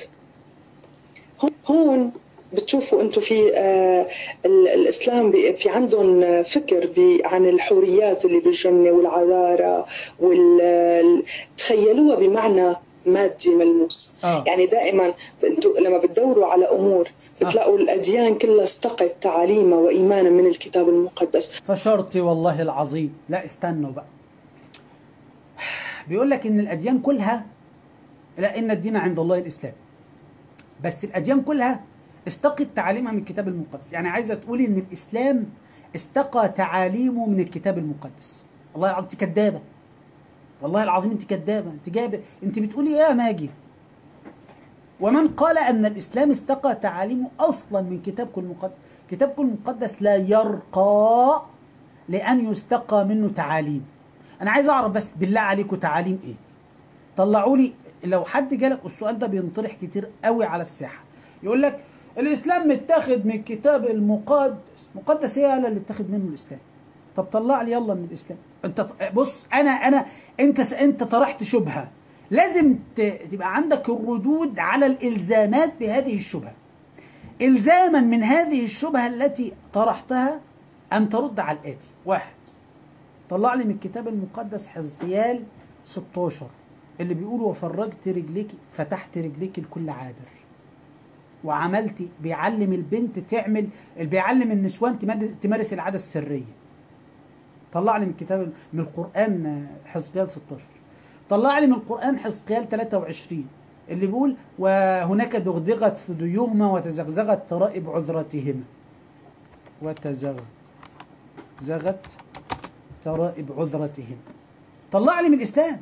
هون بتشوفوا انتم في آه ال- الاسلام بي- في عندهم فكر بي عن الحوريات اللي بالجنه والعذارى وال ال- تخيلوها بمعنى مادي ملموس آه. يعني دائما انتم لما بتدوروا على امور بتلاقوا الاديان كلها استقت تعاليمها وايمانها من الكتاب المقدس فشرطي والله العظيم لا استنوا بقى بيقول لك ان الاديان كلها لا ان الدين عند الله الاسلام بس الاديان كلها استقت تعاليمها من الكتاب المقدس يعني عايزه تقولي ان الاسلام استقى تعاليمه من الكتاب المقدس والله العظيم انت كدابه والله العظيم انت كدابه انت جايبه انت بتقولي ايه يا ماجي ومن قال ان الاسلام استقى تعاليمه اصلا من كتابكم المقدس كتابكم المقدس لا يرقى لان يستقى منه تعاليم انا عايز اعرف بس بالله عليكم تعاليم ايه طلعوا لي لو حد جالك السؤال ده بينطرح كتير قوي على الساحه يقول لك الاسلام متاخد من الكتاب المقدس مقدس ايه يالا اللي اتاخد منه الاسلام طب طلع لي يلا من الاسلام انت بص انا انا انت س- انت طرحت شبهه لازم ت- تبقى عندك الردود على الالزامات بهذه الشبهه الزاما من هذه الشبهه التي طرحتها ان ترد على الاتي واحد طلع لي من الكتاب المقدس حزقيال 16 اللي بيقول وفرجت رجليك فتحت رجليك الكل عابر وعملت بيعلم البنت تعمل بيعلم النسوان تمارس- تمارس العاده السريه طلع لي من الكتاب من القران حزقيال 16 طلع لي من القران حزقيال 23 اللي بيقول وهناك دغدغت ثديهما وتزغزغت ترائب عذرتهما وتزغزغت ترائب عذرتهما طلع لي من الاسلام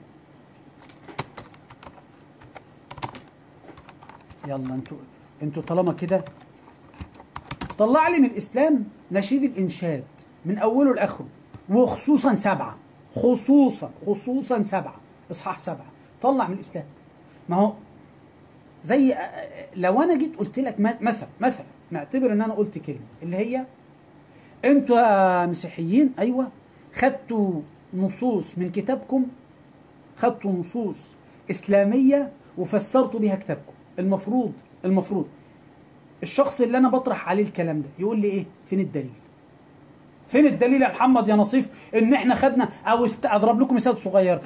يلا انتوا انتوا طالما كده طلع لي من الاسلام نشيد الانشاد من اوله لاخره وخصوصا سبعه خصوصا خصوصا سبعه اصحاح سبعه طلع من الاسلام ما هو زي لو انا جيت قلت لك م- مثلا مثلا نعتبر ان انا قلت كلمه اللي هي انتوا يا مسيحيين ايوه خدتوا نصوص من كتابكم خدتوا نصوص اسلاميه وفسرتوا بيها كتابكم المفروض المفروض الشخص اللي انا بطرح عليه الكلام ده يقول لي ايه فين الدليل فين الدليل يا محمد يا نصيف ان احنا خدنا او است... اضرب لكم مثال صغير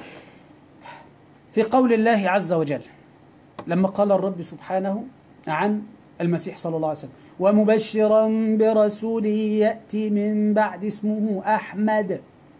في قول الله عز وجل لما قال الرب سبحانه عن المسيح صلى الله عليه وسلم ومبشرا برسول ياتي من بعد اسمه احمد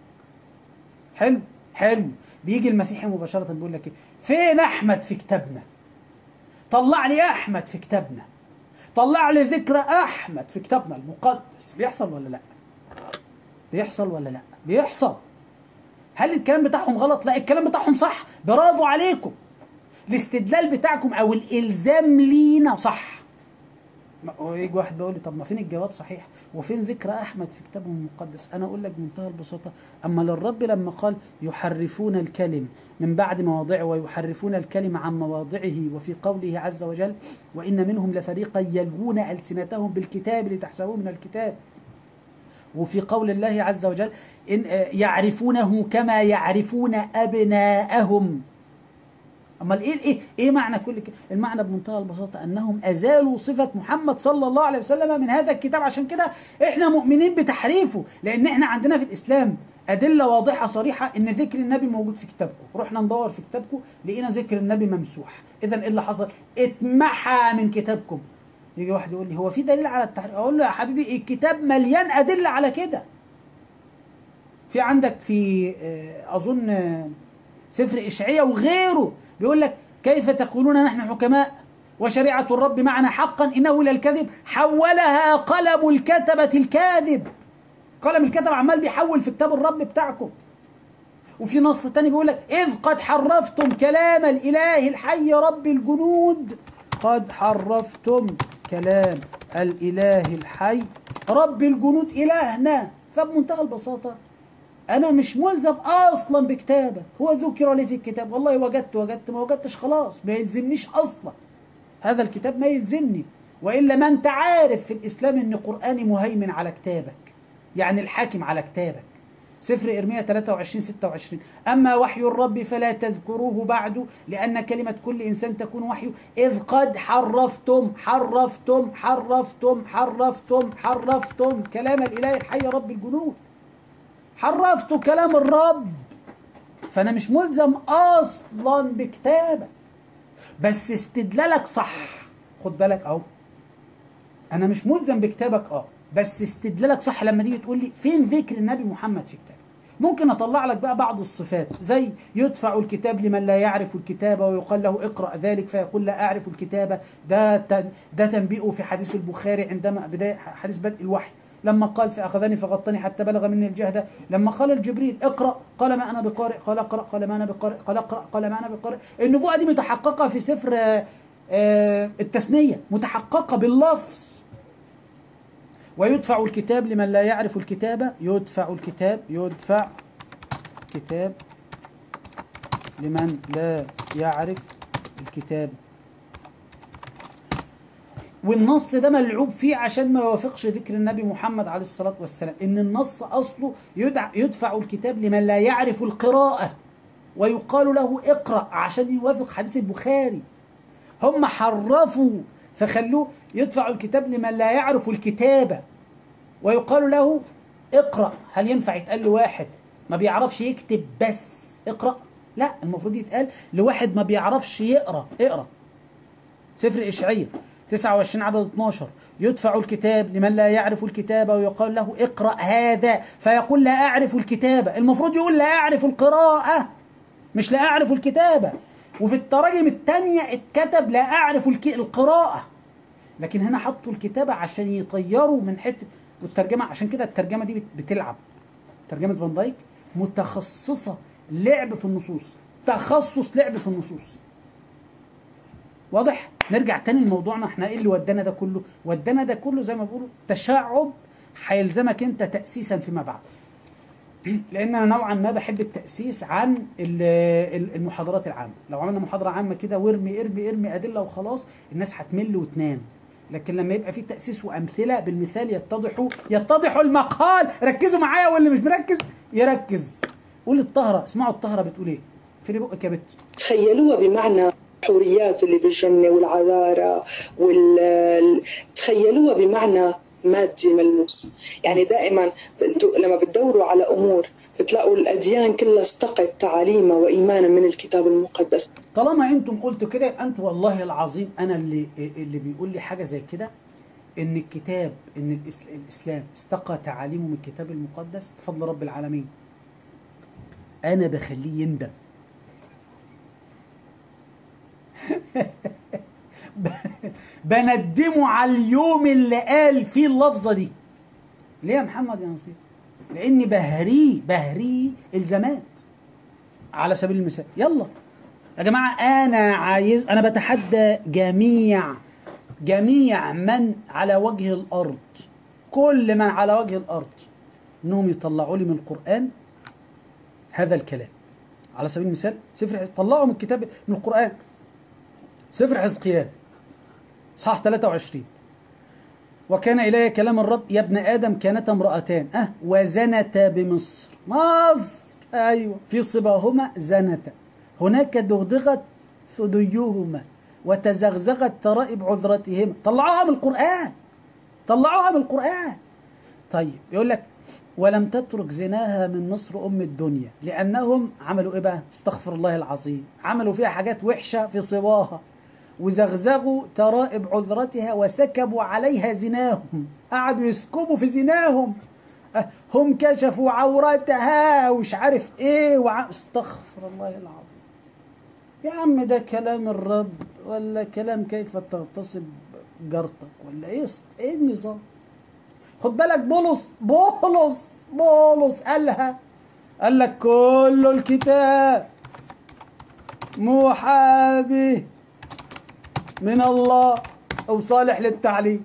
حلو حلو بيجي المسيح مباشره بيقول لك إيه؟ فين احمد في كتابنا طلع لي احمد في كتابنا طلع لي ذكر احمد في كتابنا المقدس بيحصل ولا لا بيحصل ولا لا بيحصل هل الكلام بتاعهم غلط لا الكلام بتاعهم صح برافو عليكم الاستدلال بتاعكم او الالزام لينا صح ما- ويجي واحد بيقول لي طب ما فين الجواب صحيح وفين ذكر احمد في كتابهم المقدس انا اقول لك بمنتهى البساطه اما للرب لما قال يحرفون الكلم من بعد مواضعه ويحرفون الكلم عن مواضعه وفي قوله عز وجل وان منهم لفريقا يلوون السنتهم بالكتاب لتحسبوه من الكتاب وفي قول الله عز وجل إن آه، يعرفونه كما يعرفون ابناءهم امال ايه ايه ايه معنى كل ك... المعنى بمنتهى البساطه انهم ازالوا صفه محمد صلى الله عليه وسلم من هذا الكتاب عشان كده احنا مؤمنين بتحريفه لان احنا عندنا في الاسلام ادله واضحه صريحه ان ذكر النبي موجود في كتابكم رحنا ندور في كتابكم لقينا ذكر النبي ممسوح اذا ايه اللي حصل اتمحى من كتابكم يجي واحد يقول لي هو في دليل على التحريف اقول له يا حبيبي الكتاب مليان ادله على كده في عندك في آه، اظن آه، سفر اشعياء وغيره بيقول لك كيف تقولون نحن حكماء وشريعه الرب معنا حقا انه للكذب حولها قلم الكتبه الكاذب قلم الكتب عمال بيحول في كتاب الرب بتاعكم وفي نص تاني بيقول لك اذ قد حرفتم كلام الاله الحي رب الجنود قد حرفتم كلام الاله الحي رب الجنود الهنا فبمنتهى البساطه انا مش ملزم اصلا بكتابك هو ذكر لي في الكتاب والله وجدت وجدت ما وجدتش خلاص ما يلزمنيش اصلا هذا الكتاب ما يلزمني والا ما انت عارف في الاسلام ان قراني مهيمن على كتابك يعني الحاكم على كتابك سفر ارميا 23 26 اما وحي الرب فلا تذكروه بعد لان كلمه كل انسان تكون وحيه اذ قد حرفتم حرفتم حرفتم حرفتم حرفتم كلام الاله الحي رب الجنود حرفت كلام الرب فانا مش ملزم اصلا بكتابك بس استدلالك صح خد بالك اهو انا مش ملزم بكتابك اه بس استدلالك صح لما تيجي تقول لي فين ذكر النبي محمد في كتابك ممكن اطلع لك بقى بعض الصفات زي يدفع الكتاب لمن لا يعرف الكتابه ويقال له اقرا ذلك فيقول لا اعرف الكتابه ده تن- ده تنبئه في حديث البخاري عندما بدايه حديث بدء الوحي لما قال فاخذني فغطني حتى بلغ مني الجهد لما قال الجبريل اقرا قال ما انا بقارئ قال اقرا قال ما انا بقارئ قال اقرا قال ما انا بقارئ النبوءه دي متحققه في سفر آه، آه، التثنيه متحققه باللفظ ويدفع الكتاب لمن لا يعرف الكتابة يدفع الكتاب يدفع كتاب لمن لا يعرف الكتاب والنص ده ملعوب فيه عشان ما يوافقش ذكر النبي محمد عليه الصلاة والسلام إن النص أصله يدع يدفع الكتاب لمن لا يعرف القراءة ويقال له اقرأ عشان يوافق حديث البخاري هم حرفوا فخلوه يدفع الكتاب لمن لا يعرف الكتابة ويقال له اقرأ هل ينفع يتقال لواحد ما بيعرفش يكتب بس اقرأ لا المفروض يتقال لواحد ما بيعرفش يقرأ اقرأ سفر إشعية 29 عدد 12 يدفع الكتاب لمن لا يعرف الكتابة ويقال له اقرأ هذا فيقول لا أعرف الكتابة المفروض يقول لا أعرف القراءة مش لا أعرف الكتابة وفي التراجم التانية اتكتب لا أعرف الك... القراءة لكن هنا حطوا الكتابة عشان يطيروا من حتة والترجمة عشان كده الترجمة دي بت- بتلعب ترجمة فان دايك متخصصة لعب في النصوص تخصص لعب في النصوص واضح نرجع تاني لموضوعنا احنا ايه اللي ودانا ده كله ودانا ده كله زي ما بيقولوا تشعب هيلزمك انت تأسيسا فيما بعد لان انا نوعا ما بحب التاسيس عن ال- ال- المحاضرات العامه لو عملنا محاضره عامه كده وارمي ارمي ارمي ادله وخلاص الناس هتمل وتنام لكن لما يبقى في تاسيس وامثله بالمثال يتضح يتضح المقال ركزوا معايا واللي مش مركز يركز قول الطهره اسمعوا الطهره بتقول ايه في بقك يا بت تخيلوها بمعنى الحوريات اللي بالجنة والعذارى وال تخيلوها بمعنى مادي ملموس يعني دائما انتوا لما بتدوروا على امور بتلاقوا الاديان كلها استقت تعاليمها وايمانا من الكتاب المقدس طالما انتم قلتوا كده يبقى انتوا والله العظيم انا اللي اللي بيقول لي حاجه زي كده ان الكتاب ان الإس- الاسلام استقى تعاليمه من الكتاب المقدس بفضل رب العالمين انا بخليه يندم بندمه على اليوم اللي قال فيه اللفظه دي ليه يا محمد يا نصير لاني بهريه بهريه الزامات على سبيل المثال يلا يا جماعه انا عايز انا بتحدى جميع جميع من على وجه الارض كل من على وجه الارض انهم يطلعوا لي من القران هذا الكلام على سبيل المثال سفر حز- طلعوا من الكتاب من القران سفر حزقيال صح 23 وكان إلي كلام الرب يا ابن آدم كانتا امرأتان أه وزنتا بمصر مصر أيوة في صباهما زنتا هناك دغدغت ثديهما وتزغزغت ترائب عذرتهما طلعوها من القرآن طلعوها من القرآن طيب يقول لك ولم تترك زناها من مصر أم الدنيا لأنهم عملوا إيه بقى استغفر الله العظيم عملوا فيها حاجات وحشة في صباها وزغزغوا ترائب عذرتها وسكبوا عليها زناهم قعدوا يسكبوا في زناهم أه، هم كشفوا عورتها ومش عارف ايه وع... استغفر الله العظيم يا عم ده كلام الرب ولا كلام كيف تغتصب جارتك ولا ايه است- ايه النظام خد بالك بولس بولس بولس قالها قال لك كل الكتاب موحى به من الله او صالح للتعليم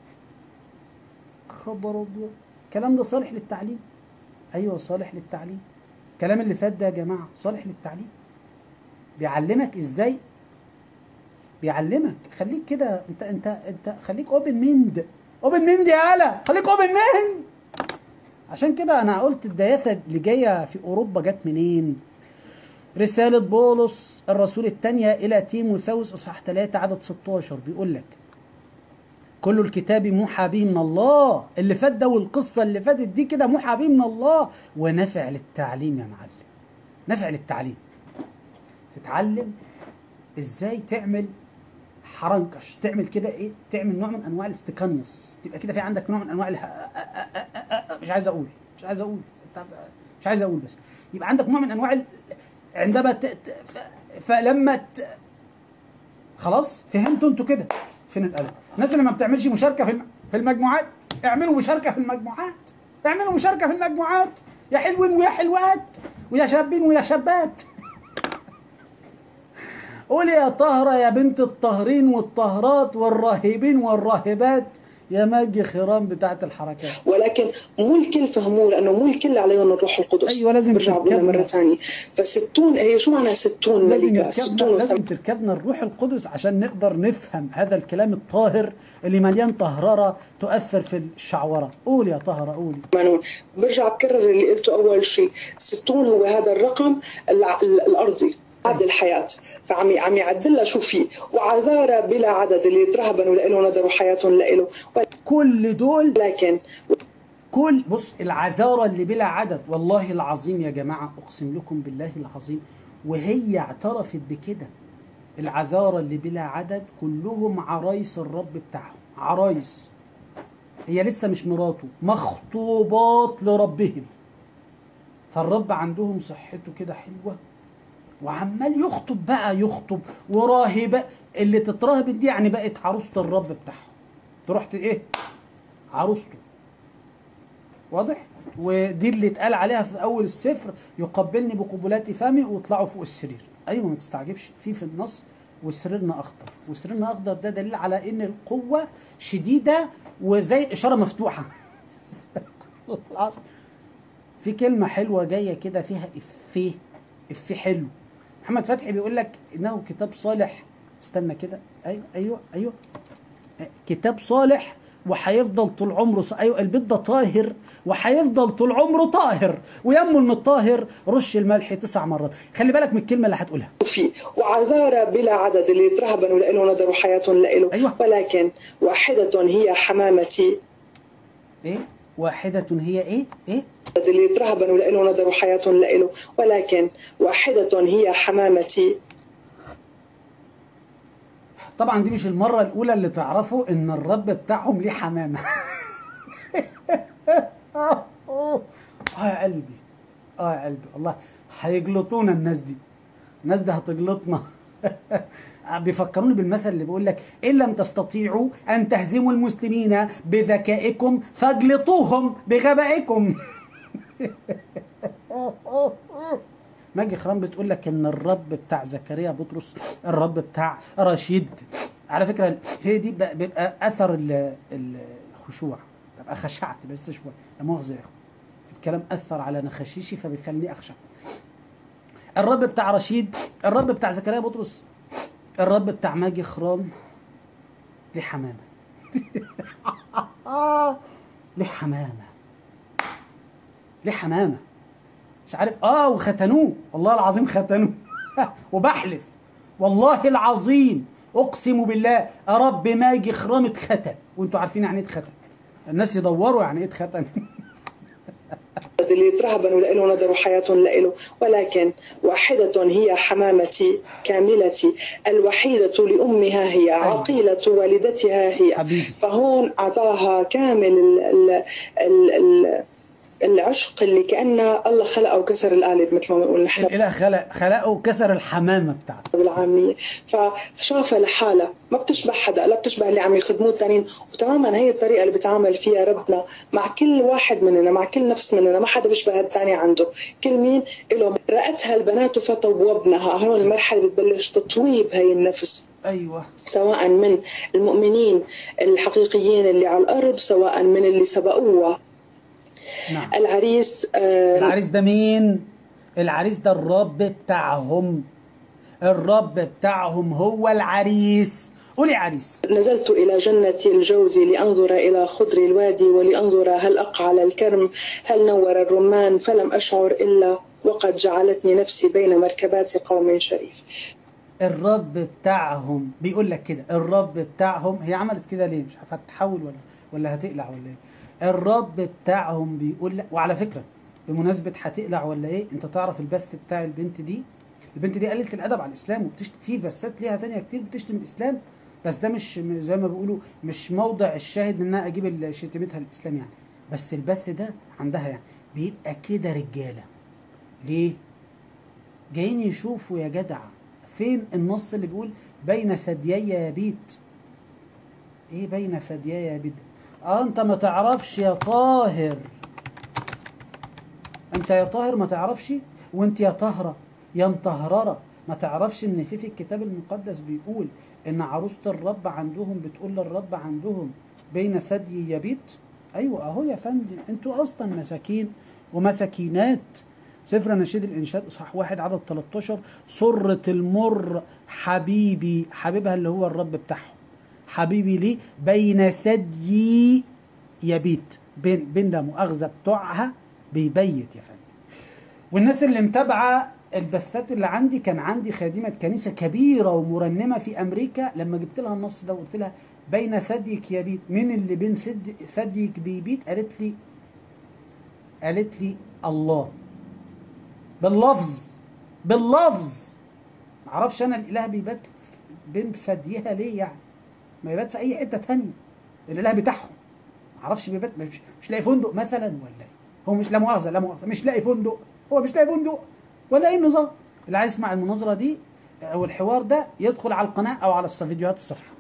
خبر الله الكلام ده صالح للتعليم ايوه صالح للتعليم الكلام اللي فات ده يا جماعه صالح للتعليم بيعلمك ازاي بيعلمك خليك كده انت انت انت خليك اوبن ميند اوبن ميند يا هلا خليك اوبن ميند عشان كده انا قلت الدياثه اللي جايه في اوروبا جت منين رسالة بولس الرسول الثانية إلى تيموثاوس إصحاح 3 عدد 16 بيقول لك كل الكتاب موحى به من الله اللي فات ده والقصة اللي فاتت دي كده موحى به من الله ونفع للتعليم يا معلم نفع للتعليم تتعلم ازاي تعمل حرنكش تعمل كده ايه تعمل نوع من انواع الاستكانيوس تبقى كده في عندك نوع من انواع اله... مش عايز اقول مش عايز اقول مش عايز اقول بس يبقى عندك نوع من انواع ال... عندما ت... ت... ف... فلما ت... خلاص فهمتوا انتوا كده فين القلم الناس اللي ما بتعملش مشاركه في الم... في المجموعات اعملوا مشاركه في المجموعات اعملوا مشاركه في المجموعات يا حلوين ويا حلوات ويا شابين ويا شابات قولي يا طهرة يا بنت الطاهرين والطهرات والراهبين والراهبات يا ماجي خيران بتاعت الحركات ولكن مو الكل فهموه لانه مو الكل عليهم الروح القدس أيوة، لازم برجع بقولها تركبنا. مره ثانيه فستون هي شو معناها ستون لازم ملكه يركبنا ستون لازم وثم- تركبنا الروح القدس عشان نقدر نفهم هذا الكلام الطاهر اللي مليان طهررة تؤثر في الشعورة قول يا طهرة قولي ثمانون برجع بكرر اللي قلته اول شيء ستون هو هذا الرقم الع- ال- الارضي عدد الحياة فعم ي- عم يعدلها شو في وعذارى بلا عدد اللي يترهبنوا لإله نذروا حياتهم لإله كل دول ولكن كل بص العذارى اللي بلا عدد والله العظيم يا جماعة أقسم لكم بالله العظيم وهي اعترفت بكده العذارى اللي بلا عدد كلهم عرايس الرب بتاعهم عرايس هي لسه مش مراته مخطوبات لربهم فالرب عندهم صحته كده حلوة وعمال يخطب بقى يخطب وراهبة اللي تتراهب دي يعني بقت عروسة الرب بتاعهم تروح ت- ايه عروسته واضح ودي اللي اتقال عليها في اول السفر يقبلني بقبلات فمي واطلعوا فوق السرير ايوه ما تستعجبش في في النص وسريرنا اخضر وسريرنا اخضر ده دليل على ان القوه شديده وزي اشاره مفتوحه العظيم. في كلمه حلوه جايه كده فيها افيه افيه حلو محمد فتحي بيقول لك انه كتاب صالح استنى كده ايوه ايوه ايوه كتاب صالح وهيفضل طول عمره ص... ايوه البيت ده طاهر وهيفضل طول عمره طاهر ويمه المطاهر رش الملح تسع مرات خلي بالك من الكلمه اللي هتقولها في وعذارى بلا عدد اللي يترهبنوا لإله نذروا حياتهم لإله أيوة. ولكن واحدة هي حمامتي ايه واحده هي ايه ايه اللي يترهبنوا لإله نذروا حياتهم لإله ولكن واحدة هي حمامتي طبعا دي مش المره الاولى اللي تعرفوا ان الرب بتاعهم ليه حمامه اه يا قلبي اه يا قلبي الله هيجلطونا الناس دي الناس دي هتجلطنا بيفكروني بالمثل اللي بيقول لك ان لم تستطيعوا ان تهزموا المسلمين بذكائكم فاجلطوهم بغبائكم ماجي خرام بتقول لك ان الرب بتاع زكريا بطرس الرب بتاع رشيد على فكره هي دي بقى- بيبقى اثر ال- ال- الخشوع ببقى خشعت بس شويه لا مؤاخذه يا اخو الكلام اثر على نخشيشي فبيخليني اخشع الرب بتاع رشيد الرب بتاع زكريا بطرس الرب بتاع ماجي خرام ليه حمامه ليه حمامه ليه حمامه مش عارف اه وختنوه والله العظيم ختنوه وبحلف والله العظيم اقسم بالله يا رب ما يجي خرام اتختن وانتوا عارفين يعني ايه اتختن الناس يدوروا يعني ايه اتختن اللي يترهبنوا لإله نذروا حياتهم لإله ولكن واحدة هي حمامتي كاملتي الوحيدة لأمها هي عقيلة والدتها هي حبيبي. فهون أعطاها كامل ال ال ال ال العشق اللي كأن الله خلقه وكسر القالب مثل ما بنقول نحن الاله خلق خلقه وكسر الحمامه بتاعته بالعامية فشافها لحالها ما بتشبه حدا لا بتشبه اللي عم يخدموه التانيين وتماما هي الطريقة اللي بتعامل فيها ربنا مع كل واحد مننا مع كل نفس مننا ما حدا بيشبه الثاني عنده كل مين له رأتها البنات فطوبنها هون المرحلة بتبلش تطويب هي النفس ايوه سواء من المؤمنين الحقيقيين اللي على الأرض سواء من اللي سبقوها نعم العريس آه العريس ده مين العريس ده الرب بتاعهم الرب بتاعهم هو العريس قولي عريس نزلت إلى جنة الجوز لأنظر إلى خضر الوادي ولأنظر هل أقعل الكرم هل نور الرمان فلم أشعر إلا وقد جعلتني نفسي بين مركبات قوم شريف الرب بتاعهم بيقول لك كده الرب بتاعهم هي عملت كده ليه مش عارفه هتحول ولا ولا هتقلع ولا ايه الرب بتاعهم بيقول لك وعلى فكره بمناسبه هتقلع ولا ايه انت تعرف البث بتاع البنت دي البنت دي قلت الادب على الاسلام وبتشتم في بثات ليها تانية كتير بتشتم الاسلام بس ده مش م- زي ما بيقولوا مش موضع الشاهد ان انا اجيب ال- شتيمتها الاسلام يعني بس البث ده عندها يعني بيبقى كده رجاله ليه جايين يشوفوا يا جدع فين النص اللي بيقول بين ثديي يبيت ايه بين ثديي يبيت اه انت ما تعرفش يا طاهر انت يا طاهر ما تعرفش وانت يا طهرة يا مطهررة ما تعرفش ان في في الكتاب المقدس بيقول ان عروسة الرب عندهم بتقول للرب عندهم بين ثدي يبيت ايوه اهو يا فندم انتوا اصلا مساكين ومساكينات سفر نشيد الانشاد اصحاح واحد عدد 13 سرة المر حبيبي حبيبها اللي هو الرب بتاعهم حبيبي ليه بين ثدي يبيت بين بين لا مؤاخذه بتوعها بيبيت يا فندم والناس اللي متابعه البثات اللي عندي كان عندي خادمه كنيسه كبيره ومرنمه في امريكا لما جبت لها النص ده وقلت لها بين ثديك يبيت مين اللي بين ثدي ثديك بيبيت قالت لي قالت لي الله باللفظ باللفظ معرفش انا الاله بيبات بين ثديها ليه يعني ما يبات في اي حته تانية الاله بتاعهم معرفش بيبات مش, مش لاقي فندق مثلا ولا ايه هو مش لا مؤاخذه لا مؤاخذه مش لاقي فندق هو مش لاقي فندق ولا ايه النظام اللي عايز يسمع المناظره دي او الحوار ده يدخل على القناه او على الص- فيديوهات الصفحه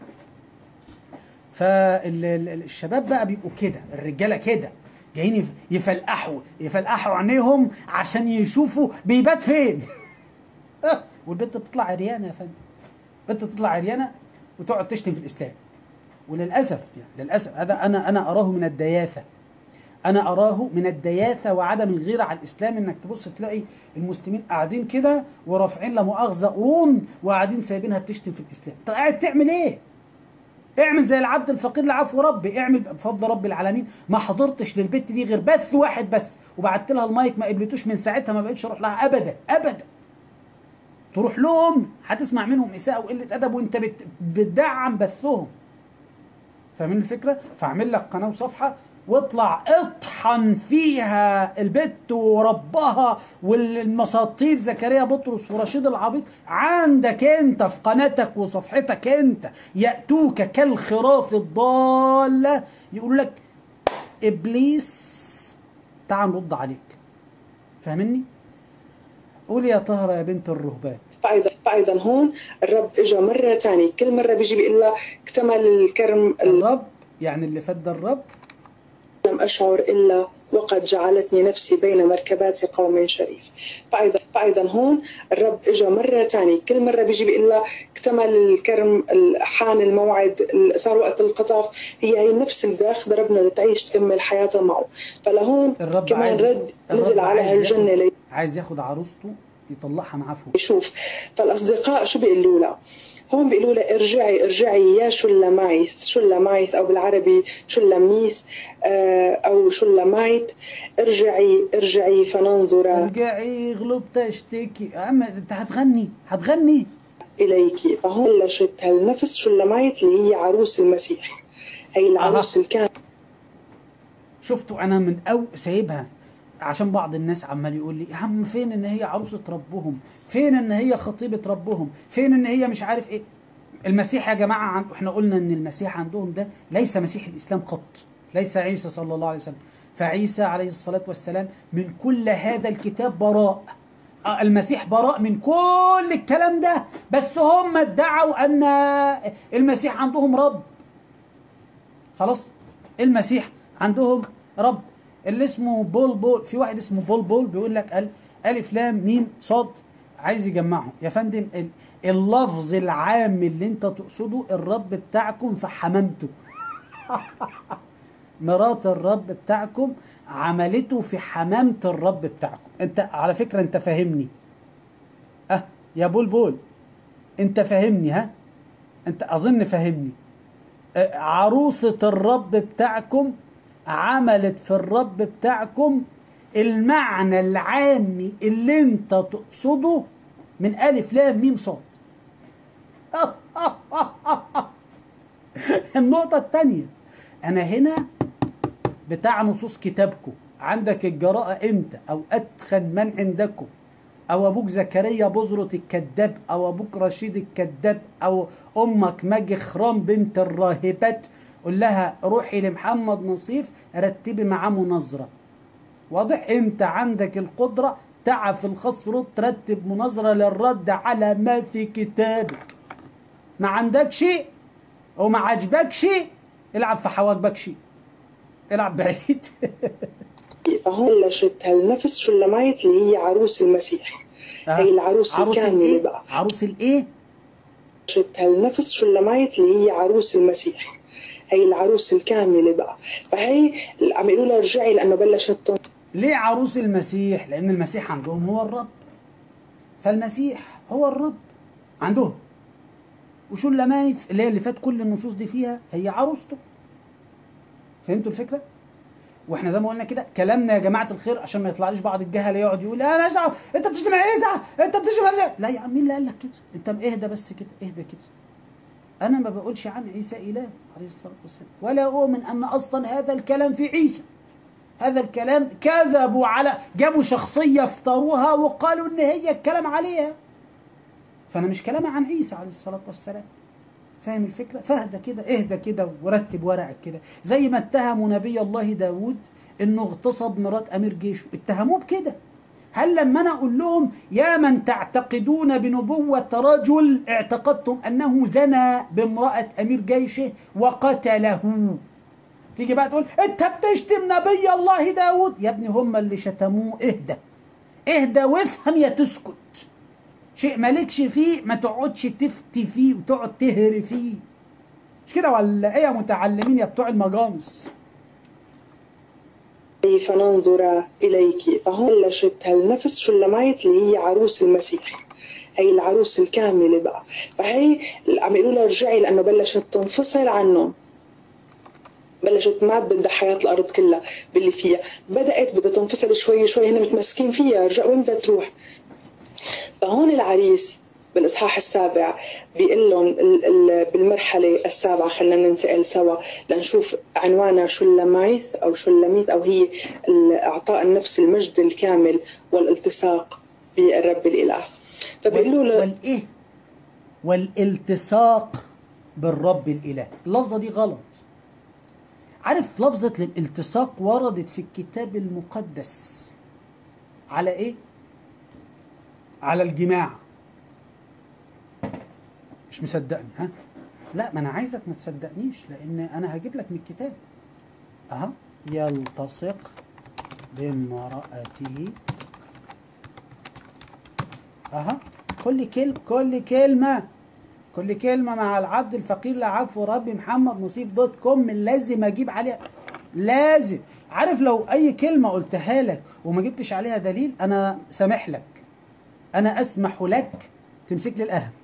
فالشباب بقى بيبقوا كده الرجاله كده جايين يف- يفلقحوا يفلقحوا عينيهم عشان يشوفوا بيبات فين والبنت بتطلع عريانه يا فندم بنت تطلع عريانه وتقعد تشتم في الاسلام وللاسف يعني للاسف هذا انا انا اراه من الدياثه انا اراه من الدياثه وعدم الغيره على الاسلام انك تبص تلاقي المسلمين قاعدين كده ورافعين لا مؤاخذه قرون وقاعدين سايبينها بتشتم في الاسلام انت قاعد تعمل ايه اعمل زي العبد الفقير لعفو ربي اعمل بفضل رب العالمين ما حضرتش للبت دي غير بث واحد بس وبعت لها المايك ما قبلتوش من ساعتها ما بقتش اروح لها ابدا ابدا تروح لهم هتسمع منهم اساءه وقله ادب وانت بت- بتدعم بثهم فاهمين الفكره فاعمل لك قناه وصفحه واطلع اطحن فيها البت وربها والمساطيل زكريا بطرس ورشيد العبيط عندك انت في قناتك وصفحتك انت ياتوك كالخراف الضاله يقول لك ابليس تعال نرد عليك فاهمني قول يا طهرة يا بنت الرهبان فايضا فايضا هون الرب اجى مره ثانيه كل مره بيجي بيقول لها اكتمل الكرم الرب يعني اللي فد الرب لم اشعر الا وقد جعلتني نفسي بين مركبات قوم شريف فايضا فايضا هون الرب اجى مره ثانيه كل مره بيجي بيقول لها اكتمل الكرم حان الموعد صار وقت القطاف هي هي نفس اللي بدها ياخذ ربنا لتعيش تكمل حياتها معه فلهون الرب كمان عايز رد نزل الرب على عايز هالجنه ياخد- لي عايز ياخد عروسته يطلعها معاه فوق يشوف فالاصدقاء شو بيقولوا لها هون بيقولوا لها ارجعي ارجعي يا شلمايث شلمايث او بالعربي شلميث آه، او شلمايت ارجعي ارجعي فننظر ارجعي غلب تشتكي يا عم انت هتغني هتغني اليك فهون بلشت هالنفس شلمايت اللي هي عروس المسيح هي العروس اللي كانت شفتوا انا من او سايبها عشان بعض الناس عمال يقول لي يا عم فين ان هي عروسة ربهم فين ان هي خطيبة ربهم فين ان هي مش عارف ايه المسيح يا جماعة عن... احنا قلنا ان المسيح عندهم ده ليس مسيح الاسلام قط ليس عيسى صلى الله عليه وسلم فعيسى عليه الصلاة والسلام من كل هذا الكتاب براء آه، المسيح براء من كل الكلام ده بس هم ادعوا ان المسيح عندهم رب خلاص المسيح عندهم رب اللي اسمه بول بول في واحد اسمه بول بول بيقول لك ال الف لام ميم صاد عايز يجمعهم يا فندم ال- اللفظ العام اللي انت تقصده الرب بتاعكم فحممته مرات الرب بتاعكم عملته في حمامة الرب بتاعكم انت على فكرة انت فاهمني اه يا بول بول انت فاهمني ها انت اظن فاهمني آه، عروسة الرب بتاعكم عملت في الرب بتاعكم المعنى العامي اللي انت تقصده من ألف لام ميم صاد النقطة التانية أنا هنا بتاع نصوص كتابكم عندك الجراءة انت او اتخن من عندكم او ابوك زكريا بزرط الكذاب او ابوك رشيد الكذاب او امك ماجي خرام بنت الراهبات قول لها روحي لمحمد نصيف رتبي معاه مناظره واضح انت عندك القدره تعرف الخصر ترتب مناظره للرد على ما في كتابك ما عندكش وما عجبكش العب في حواجبك شيء العب بعيد فهون بلشت هالنفس شلمايت اللي هي عروس المسيح هي العروس عروس الكاملة الايه بقى عروس الايه بلشت هالنفس شلمايت اللي هي عروس المسيح هي العروس الكاملة بقى فهي عم يقولوا لها ارجعي لأنه بلشت تن- ليه عروس المسيح لان المسيح عندهم هو الرب فالمسيح هو الرب عندهم وشلمايف اللي هي اللي فات كل النصوص دي فيها هي عروسته فهمتوا الفكره واحنا زي ما قلنا كده كلامنا يا جماعه الخير عشان ما يطلعليش بعض الجهله يقعد يقول لا لا دعوه انت بتشتم عيسى انت بتشتم عيسى لا يا عم مين اللي قال لك كده انت اهدى بس كده اهدى كده انا ما بقولش عن عيسى اله عليه الصلاه والسلام ولا اؤمن ان اصلا هذا الكلام في عيسى هذا الكلام كذبوا على جابوا شخصيه افتروها وقالوا ان هي الكلام عليها فانا مش كلامي عن عيسى عليه الصلاه والسلام فاهم الفكرة؟ فاهدى كده اهدى كده ورتب ورقك كده زي ما اتهموا نبي الله داود انه اغتصب مرات امير جيشه اتهموه بكده هل لما انا اقول لهم يا من تعتقدون بنبوة رجل اعتقدتم انه زنى بامرأة امير جيشه وقتله تيجي بقى تقول انت بتشتم نبي الله داود يا ابني هم اللي شتموه اهدى اهدى وافهم يا تسكت شيء مالكش فيه ما تقعدش تفتي فيه وتقعد تهري فيه مش كده ولا ايه يا متعلمين يا بتوع المجانس فننظر إليك فهون بلشت هالنفس شلمايت اللي هي عروس المسيح هي العروس الكاملة بقى فهي عم يقولوا لها ارجعي لأنه بلشت تنفصل عنهم بلشت ما بدها حياة الأرض كلها باللي فيها بدأت بدها تنفصل شوي شوي هن متمسكين فيها رجع وين بدها تروح فهون العريس بالاصحاح السابع بيقول لهم ال- ال- بالمرحله السابعه خلينا ننتقل سوا لنشوف عنوانها شلمايث او شلميث او هي ال- اعطاء النفس المجد الكامل والالتصاق بالرب الاله فبيقولوا له والايه والالتصاق بالرب الاله اللفظه دي غلط عارف لفظه الالتصاق وردت في الكتاب المقدس على ايه على الجماع مش مصدقني ها لا ما انا عايزك ما تصدقنيش لان انا هجيب لك من الكتاب اها يلتصق بامرأته اها كل كلمة كل كلمة كل كلمة مع العبد الفقير لعفو ربي محمد نصيب دوت كوم لازم اجيب عليها لازم عارف لو اي كلمة قلتها لك وما جبتش عليها دليل انا سامح لك انا اسمح لك تمسك لي القلم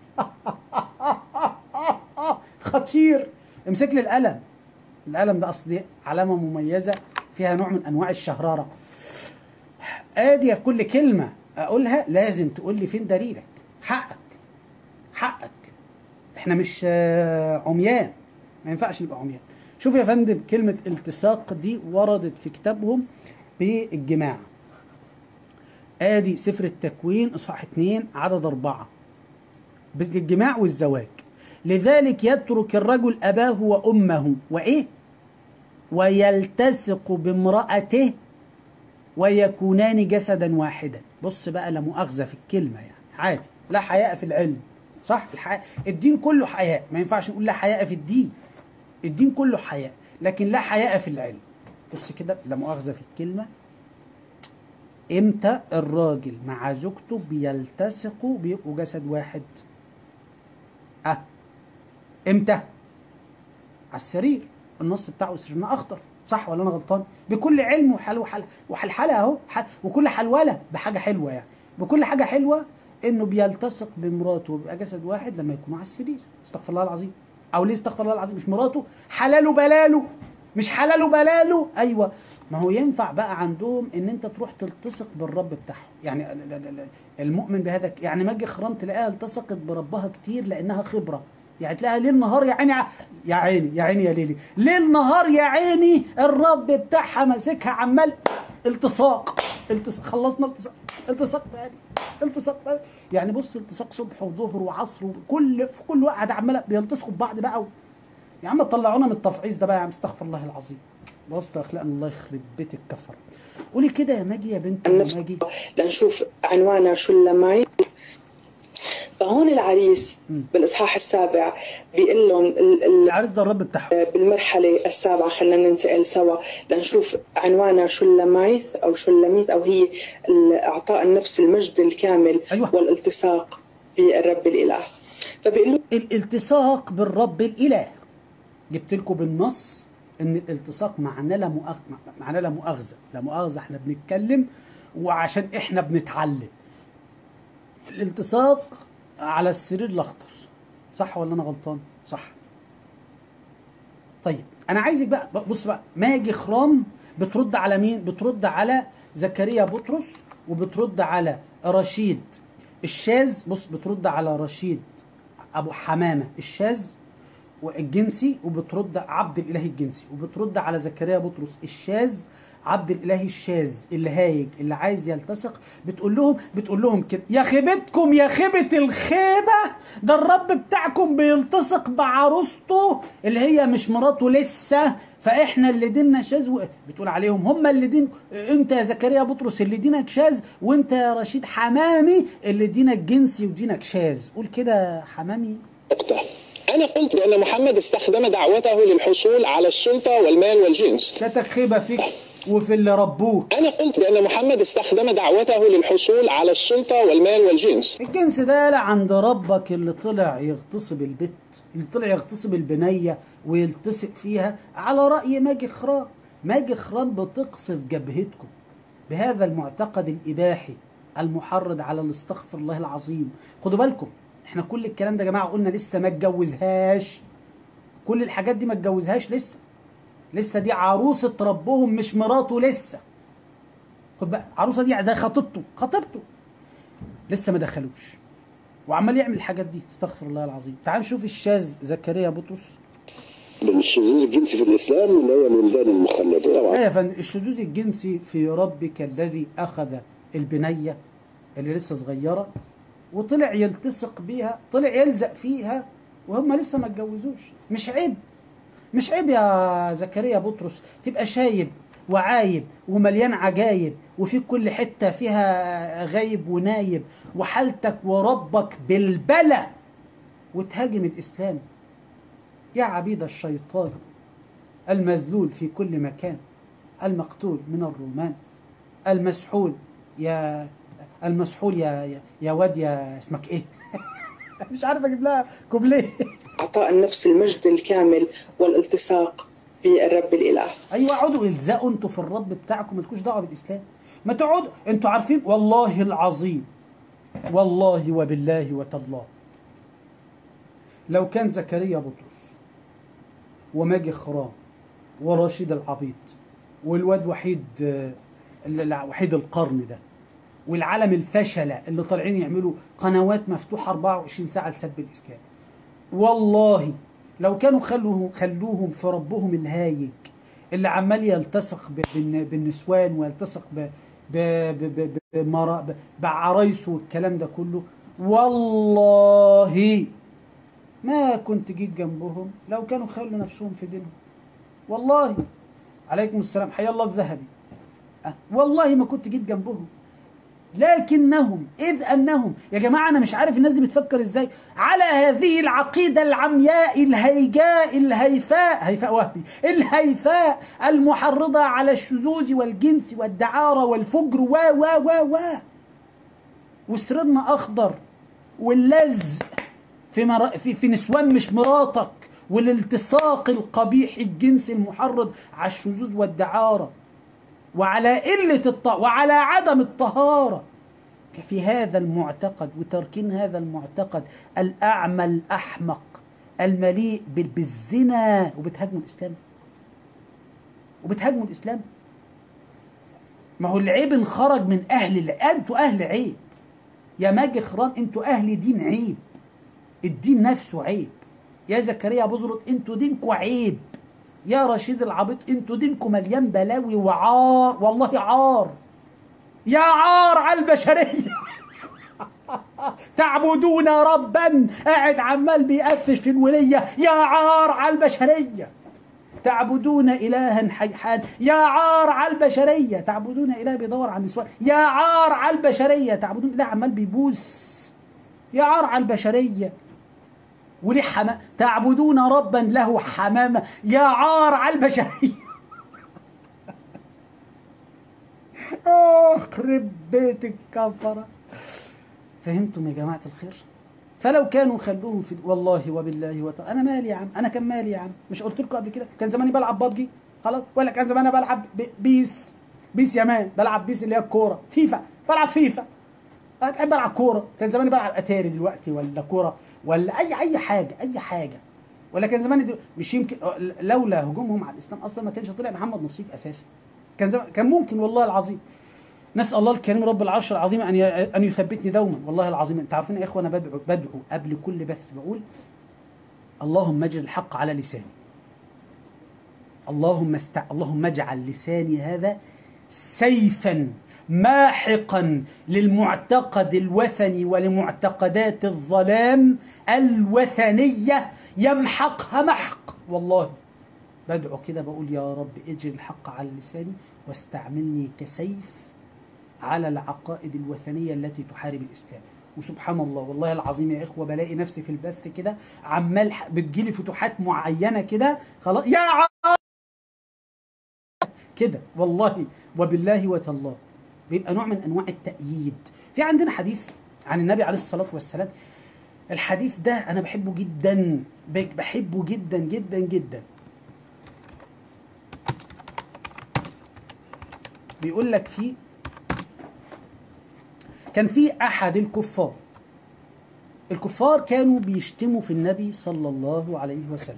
خطير امسك لي القلم القلم ده اصل دي علامة مميزة فيها نوع من انواع الشهررة ادي في كل كلمة اقولها لازم تقول لي فين دليلك حقك حقك احنا مش آه، عميان ما ينفعش نبقى عميان شوف يا فندم كلمة التصاق دي وردت في كتابهم بالجماع ادي سفر التكوين اصحاح 2 عدد أربعة بالجماع والزواج لذلك يترك الرجل أباه وأمه وإيه ويلتصق بامرأته ويكونان جسدا واحدا بص بقى لا مؤاخذة في الكلمة يعني عادي لا حياء في العلم صح الحياء الدين كله حياء ما ينفعش نقول لا حياء في الدين الدين كله حياء لكن لا حياء في العلم بص كده لا مؤاخذة في الكلمة امتى الراجل مع زوجته بيلتصقوا بيبقوا جسد واحد اه امتى على السرير النص بتاعه سرنا اخضر صح ولا انا غلطان بكل علم وحل وحل وحلحله اهو ح- وكل حلوله بحاجه حلوه يعني بكل حاجه حلوه انه بيلتصق بمراته ويبقى جسد واحد لما يكونوا على السرير استغفر الله العظيم او ليه استغفر الله العظيم مش مراته حلاله بلاله مش حلاله بلاله ايوه ما هو ينفع بقى عندهم ان انت تروح تلتصق بالرب بتاعهم يعني ال- ال- ال- المؤمن بهذا يعني ماجي خرام تلاقيها التصقت بربها كتير لانها خبره يعني تلاقيها ليل نهار يا عيني ع- يا عيني يا عيني يا ليلي ليل نهار يا عيني الرب بتاعها ماسكها عمال التصاق التصاق خلصنا التصاق التصاق تاني التصاق تاني يعني بص التصاق صبح وظهر وعصر وكل في كل وقت عماله بيلتصقوا ببعض بقى و... يا عم طلعونا من التفعيص ده بقى يا عم استغفر الله العظيم بصوا اخلاقنا الله يخرب بيت الكفر قولي كده يا ماجي يا بنت يا النفس ماجي لنشوف عنوانها شلمايت فهون العريس بالاصحاح السابع بيقول لهم ال- ال- العريس ده الرب بتاعهم بالمرحلة السابعة خلينا ننتقل سوا لنشوف عنوانها شو اللمايث أو شو اللميث أو هي ال- إعطاء النفس المجد الكامل أيوة. والالتصاق بالرب الإله فبيقول له الالتصاق بالرب الاله جبت لكم بالنص ان الالتصاق معناه لا مؤاخ... معناه لا مؤاخذه لا مؤاخذه احنا بنتكلم وعشان احنا بنتعلم الالتصاق على السرير الاخضر صح ولا انا غلطان صح طيب انا عايزك بقى بص بقى ماجي خرام بترد على مين بترد على زكريا بطرس وبترد على رشيد الشاذ بص بترد على رشيد ابو حمامه الشاذ والجنسي وبترد عبد الاله الجنسي وبترد على زكريا بطرس الشاذ عبد الاله الشاذ اللي هايج اللي عايز يلتصق بتقول لهم بتقول لهم كده يا خيبتكم يا خيبه الخيبه ده الرب بتاعكم بيلتصق بعروسته اللي هي مش مراته لسه فاحنا اللي ديننا شاذ و- بتقول عليهم هم اللي دين انت يا زكريا بطرس اللي دينك شاذ وانت يا رشيد حمامي اللي دينك جنسي ودينك شاذ قول كده حمامي نقطة أنا قلت بأن محمد استخدم دعوته للحصول على السلطة والمال والجنس شاتك خيبه فيك وفي اللي ربوك أنا قلت بأن محمد استخدم دعوته للحصول على السلطة والمال والجنس الجنس ده لا عند ربك اللي طلع يغتصب البت اللي طلع يغتصب البنية ويلتصق فيها على رأي ماجي خرام ماجي خرام بتقصف جبهتكم بهذا المعتقد الإباحي المحرض على الاستغفر الله العظيم خدوا بالكم احنا كل الكلام ده يا جماعة قلنا لسه ما اتجوزهاش كل الحاجات دي ما اتجوزهاش لسه لسه دي عروسة ربهم مش مراته لسه خد بقى عروسة دي زي خطيبته خطيبته لسه ما دخلوش وعمال يعمل الحاجات دي استغفر الله العظيم تعال نشوف الشاذ زكريا بطرس الشذوذ الجنسي في الاسلام اللي هو الولدان المخلدون لا يا فندم الشذوذ الجنسي في ربك الذي اخذ البنيه اللي لسه صغيره وطلع يلتصق بيها طلع يلزق فيها وهم لسه ما اتجوزوش مش عيب مش عيب يا زكريا بطرس تبقى شايب وعايب ومليان عجايب وفي كل حته فيها غايب ونايب وحالتك وربك بالبلى وتهاجم الاسلام يا عبيد الشيطان المذلول في كل مكان المقتول من الرومان المسحول يا المسحول يا يا, يا واد يا اسمك ايه مش عارف اجيب لها كوبليه إعطاء النفس المجد الكامل والالتصاق بالرب الإله ايوه اقعدوا الزقوا انتوا في الرب بتاعكم مالكوش دعوه بالاسلام ما تقعدوا انتوا عارفين والله العظيم والله وبالله وتالله لو كان زكريا بطرس وماجي خرام ورشيد العبيط والواد وحيد آه، ال- ال- وحيد القرن ده والعالم الفشلة اللي طالعين يعملوا قنوات مفتوحة 24 ساعة لسب الإسلام والله لو كانوا خلوه خلوهم في ربهم الهايج اللي عمال يلتصق ب- بالن- بالنسوان ويلتصق ب ب ب ب بمرا- ب- بعرايسه والكلام ده كله والله ما كنت جيت جنبهم لو كانوا خلوا نفسهم في دينهم والله عليكم السلام حيا الله الذهبي أه، والله ما كنت جيت جنبهم لكنهم إذ أنهم يا جماعة أنا مش عارف الناس دي بتفكر إزاي على هذه العقيدة العمياء الهيجاء الهيفاء هيفاء وهبي الهيفاء المحرضة على الشذوذ والجنس والدعارة والفجر و و و و وسرنا أخضر واللزق في, مر... في في نسوان مش مراتك والالتصاق القبيح الجنسي المحرض على الشذوذ والدعاره وعلى قلة الط... وعلى عدم الطهارة في هذا المعتقد وتركين هذا المعتقد الأعمى الأحمق المليء بال- بالزنا وبتهاجموا الإسلام وبتهاجموا الإسلام ما هو العيب انخرج من أهل الع- أنتوا أهل عيب يا ماجي خرام أنتوا أهل دين عيب الدين نفسه عيب يا زكريا أبو زرط أنتوا دينكوا عيب يا رشيد العبيط انتوا دينكم مليان بلاوي وعار والله عار يا عار على البشريه تعبدون ربا قاعد عمال بيقفش في الوليه يا عار على البشريه تعبدون الها حيحان يا عار على البشريه تعبدون اله بيدور على النسوان يا عار على البشريه تعبدون اله عمال بيبوس يا عار على البشريه وليه حما تعبدون ربا له حمامه يا عار على البشريه اخرب بيت الكفره فهمتم يا جماعه الخير فلو كانوا خلوهم في والله وبالله وتعالى انا مالي يا عم انا كان مالي يا عم مش قلت لكم قبل كده كان زماني بلعب بابجي خلاص ولا كان زماني بلعب ب- بيس بيس يا مان بلعب بيس اللي هي الكوره فيفا بلعب فيفا بحب العب كوره كان زماني بلعب اتاري دلوقتي ولا كوره ولا اي اي حاجه اي حاجه ولا كان زماني دل... مش يمكن لولا هجومهم على الاسلام اصلا ما كانش طلع محمد نصيف اساسا كان زمان كان ممكن والله العظيم نسال الله الكريم رب العرش العظيم ان ي... ان يثبتني دوما والله العظيم انت عارفين يا اخوه انا بدعو بدعو قبل كل بث بقول اللهم اجعل الحق على لساني اللهم است... اللهم اجعل لساني هذا سيفا ماحقا للمعتقد الوثني ولمعتقدات الظلام الوثنيه يمحقها محق والله بدعو كده بقول يا رب اجر الحق على لساني واستعملني كسيف على العقائد الوثنيه التي تحارب الاسلام وسبحان الله والله العظيم يا اخوه بلاقي نفسي في البث كده عمال ح- بتجيلي فتوحات معينه كده خلاص يا ع... كده والله وبالله وتالله بيبقى نوع من انواع التأييد في عندنا حديث عن النبي عليه الصلاة والسلام الحديث ده انا بحبه جدا ب- بحبه جدا جدا جدا بيقول لك فيه كان في احد الكفار الكفار كانوا بيشتموا في النبي صلى الله عليه وسلم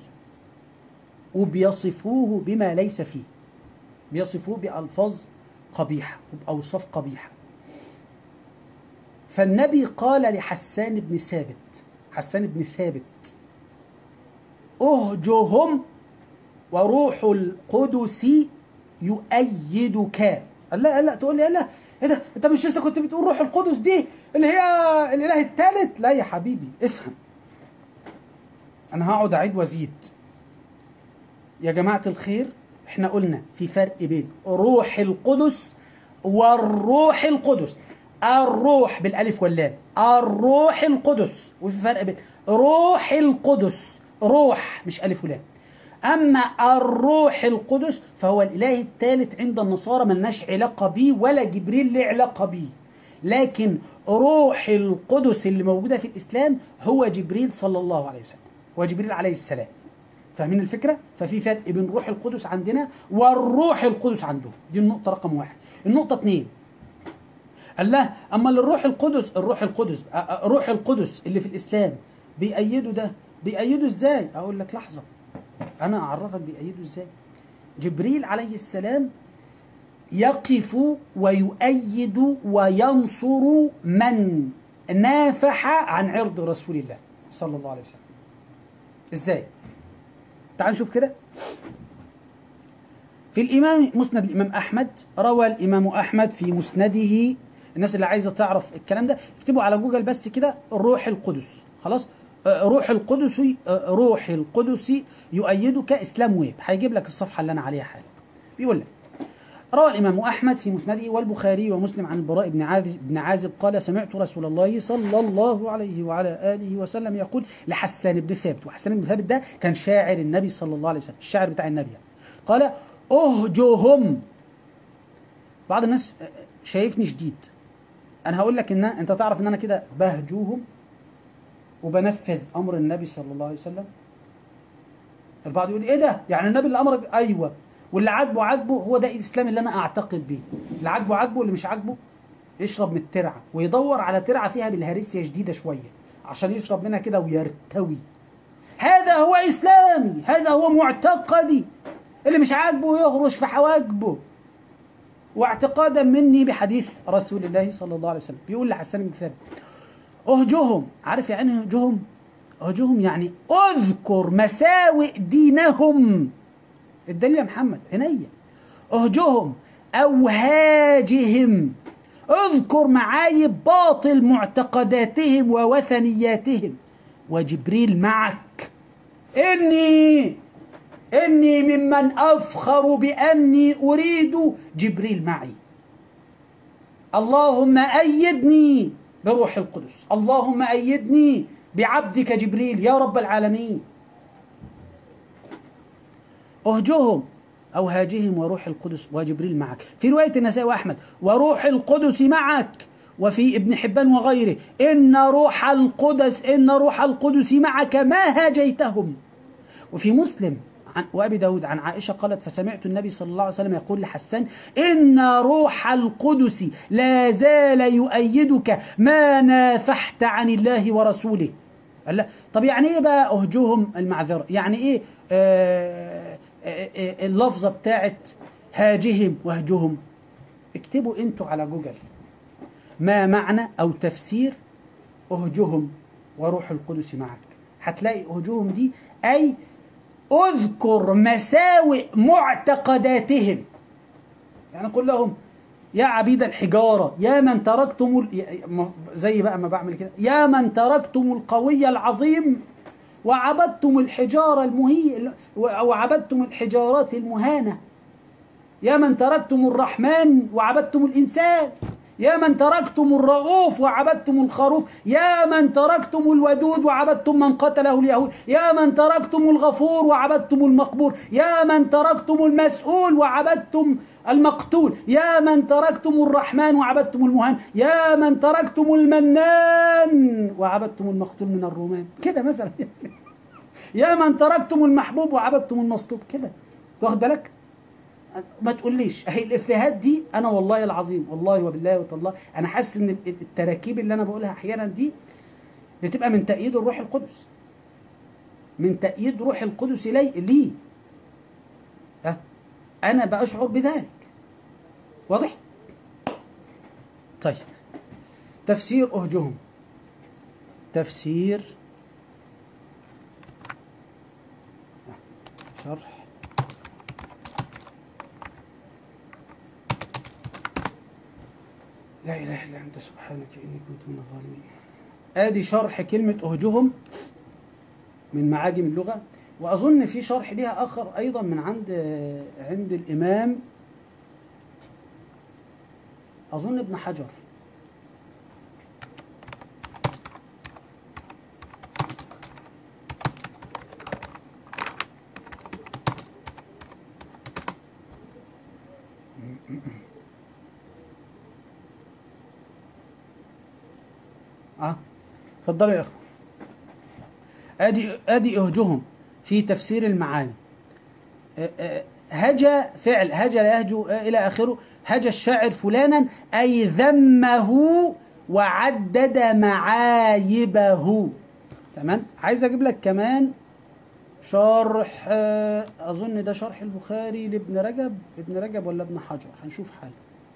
وبيصفوه بما ليس فيه بيصفوه بألفاظ قبيحة وبأوصاف قبيحة فالنبي قال لحسان بن ثابت حسان بن ثابت اهجهم وروح القدس يؤيدك قال لا لا تقول لي لا ايه ده انت مش لسه كنت بتقول روح القدس دي اللي هي الاله الثالث لا يا حبيبي افهم انا هقعد اعيد وازيد يا جماعة الخير احنا قلنا في فرق بين روح القدس والروح القدس الروح بالالف واللام الروح القدس وفي فرق بين روح القدس روح مش الف ولام اما الروح القدس فهو الاله الثالث عند النصارى ملناش علاقه بيه ولا جبريل له علاقه بيه لكن روح القدس اللي موجوده في الاسلام هو جبريل صلى الله عليه وسلم وجبريل عليه السلام فاهمين الفكره ففي فرق بين روح القدس عندنا والروح القدس عندهم دي النقطه رقم واحد النقطه اتنين قال له اما للروح القدس الروح القدس أ- أ- روح القدس اللي في الاسلام بيأيدوا ده بيأيدوا ازاي اقول لك لحظه انا اعرفك بيأيدوا ازاي جبريل عليه السلام يقف ويؤيد وينصر من نافح عن عرض رسول الله صلى الله عليه وسلم ازاي تعال نشوف كده في الإمام مسند الإمام أحمد روى الإمام أحمد في مسنده الناس اللي عايزة تعرف الكلام ده اكتبوا على جوجل بس كده روح القدس خلاص آه، روح القدس آه، روح القدس يؤيدك إسلام ويب هيجيب لك الصفحة اللي أنا عليها حالا بيقول لك روى الإمام أحمد في مسنده والبخاري ومسلم عن البراء بن عازب, بن عازب قال سمعت رسول الله صلى الله عليه وعلى آله وسلم يقول لحسان بن ثابت وحسان بن ثابت ده كان شاعر النبي صلى الله عليه وسلم الشاعر بتاع النبي يعني. قال أهجهم بعض الناس شايفني شديد أنا هقول لك إن أنت تعرف إن أنا كده بهجوهم وبنفذ أمر النبي صلى الله عليه وسلم البعض يقول ايه ده يعني النبي اللي امرك ايوه واللي عاجبه عاجبه هو ده الاسلام اللي انا اعتقد بيه اللي عاجبه عاجبه واللي مش عاجبه يشرب من الترعه ويدور على ترعه فيها بالهرسيه شديده شويه عشان يشرب منها كده ويرتوي هذا هو اسلامي هذا هو معتقدي اللي مش عاجبه يهرش في حواجبه واعتقادا مني بحديث رسول الله صلى الله عليه وسلم بيقول لحسان بن ثابت اهجهم عارف يعني إيه اهجهم اهجهم يعني اذكر مساوئ دينهم الدليل يا محمد عينيا اهجهم او هاجهم اذكر معايب باطل معتقداتهم ووثنياتهم وجبريل معك اني اني ممن افخر باني اريد جبريل معي اللهم ايدني بروح القدس اللهم أيدني بعبدك جبريل يا رب العالمين اهجهم أو هاجهم وروح القدس وجبريل معك في رواية النسائي وأحمد وروح القدس معك وفي ابن حبان وغيره إن روح القدس إن روح القدس معك ما هاجيتهم وفي مسلم عن وابي داود عن عائشه قالت فسمعت النبي صلى الله عليه وسلم يقول لحسان ان روح القدس لا زال يؤيدك ما نافحت عن الله ورسوله قال لا طب يعني ايه بقى اهجوهم المعذره يعني ايه آه آه آه اللفظه بتاعت هاجهم واهجهم اكتبوا انتوا على جوجل ما معنى او تفسير اهجهم وروح القدس معك هتلاقي اهجهم دي اي اذكر مساوئ معتقداتهم يعني قل لهم يا عبيد الحجارة يا من تركتم ال... زي بقى ما بعمل كده يا من تركتم القوي العظيم وعبدتم الحجارة المهي وعبدتم الحجارات المهانة يا من تركتم الرحمن وعبدتم الإنسان يا من تركتم الرؤوف وعبدتم الخروف يا من تركتم الودود وعبدتم من قتله اليهود يا من تركتم الغفور وعبدتم المقبور يا من تركتم المسؤول وعبدتم المقتول يا من تركتم الرحمن وعبدتم المهان يا من تركتم المنان وعبدتم المقتول من الرومان كده مثلا يا من تركتم المحبوب وعبدتم المصلوب كده واخد بالك ما تقوليش اهي الافيهات دي انا والله العظيم والله وبالله وتالله انا حاسس ان التراكيب اللي انا بقولها احيانا دي بتبقى من تأييد الروح القدس من تأييد روح القدس لي لي أه؟ انا بأشعر بذلك واضح طيب تفسير أهجهم تفسير شرح لا اله الا انت سبحانك اني كنت من الظالمين ادي شرح كلمه اهجهم من معاجم اللغه واظن في شرح ليها اخر ايضا من عند عند الامام اظن ابن حجر اه اتفضلوا يا اخوان ادي ادي اهجهم في تفسير المعاني هجا فعل هجا لا يهجو الى اخره هجا الشاعر فلانا اي ذمه وعدد معايبه تمام عايز اجيب لك كمان شرح اظن ده شرح البخاري لابن رجب ابن رجب ولا ابن حجر هنشوف حاله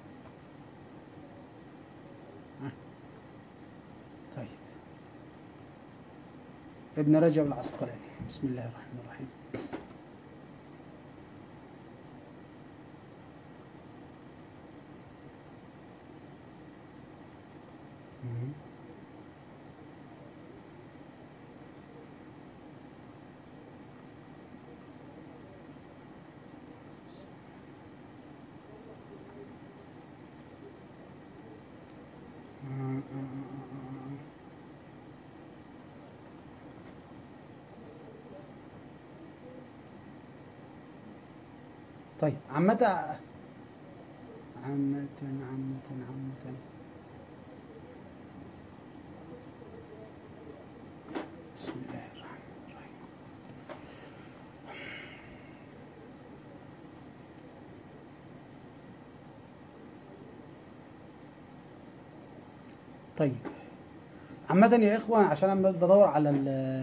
طيب ابن رجب العسقلاني بسم الله الرحمن الرحيم طيب عامة عامة عامة عامة بسم الله الرحمن الرحيم طيب عامة يا إخوان عشان أنا بدور على ال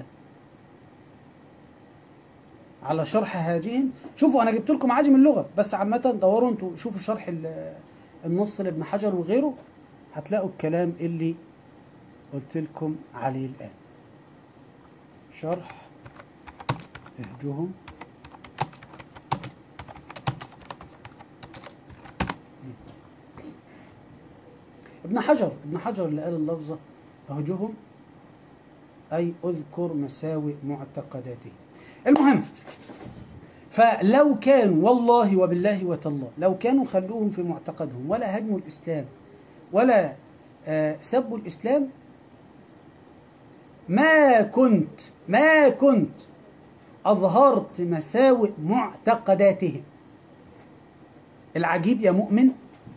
على شرح هاجهم شوفوا انا جبت لكم عاجم اللغه بس عامه دوروا انتوا شوفوا شرح النص لابن حجر وغيره هتلاقوا الكلام اللي قلت لكم عليه الان شرح اهجهم ابن حجر ابن حجر اللي قال اللفظه اهجهم اي اذكر مساوئ معتقداته المهم فلو كانوا والله وبالله وتالله لو كانوا خلوهم في معتقدهم ولا هاجموا الاسلام ولا آه، سبوا الاسلام ما كنت ما كنت اظهرت مساوئ معتقداتهم العجيب يا مؤمن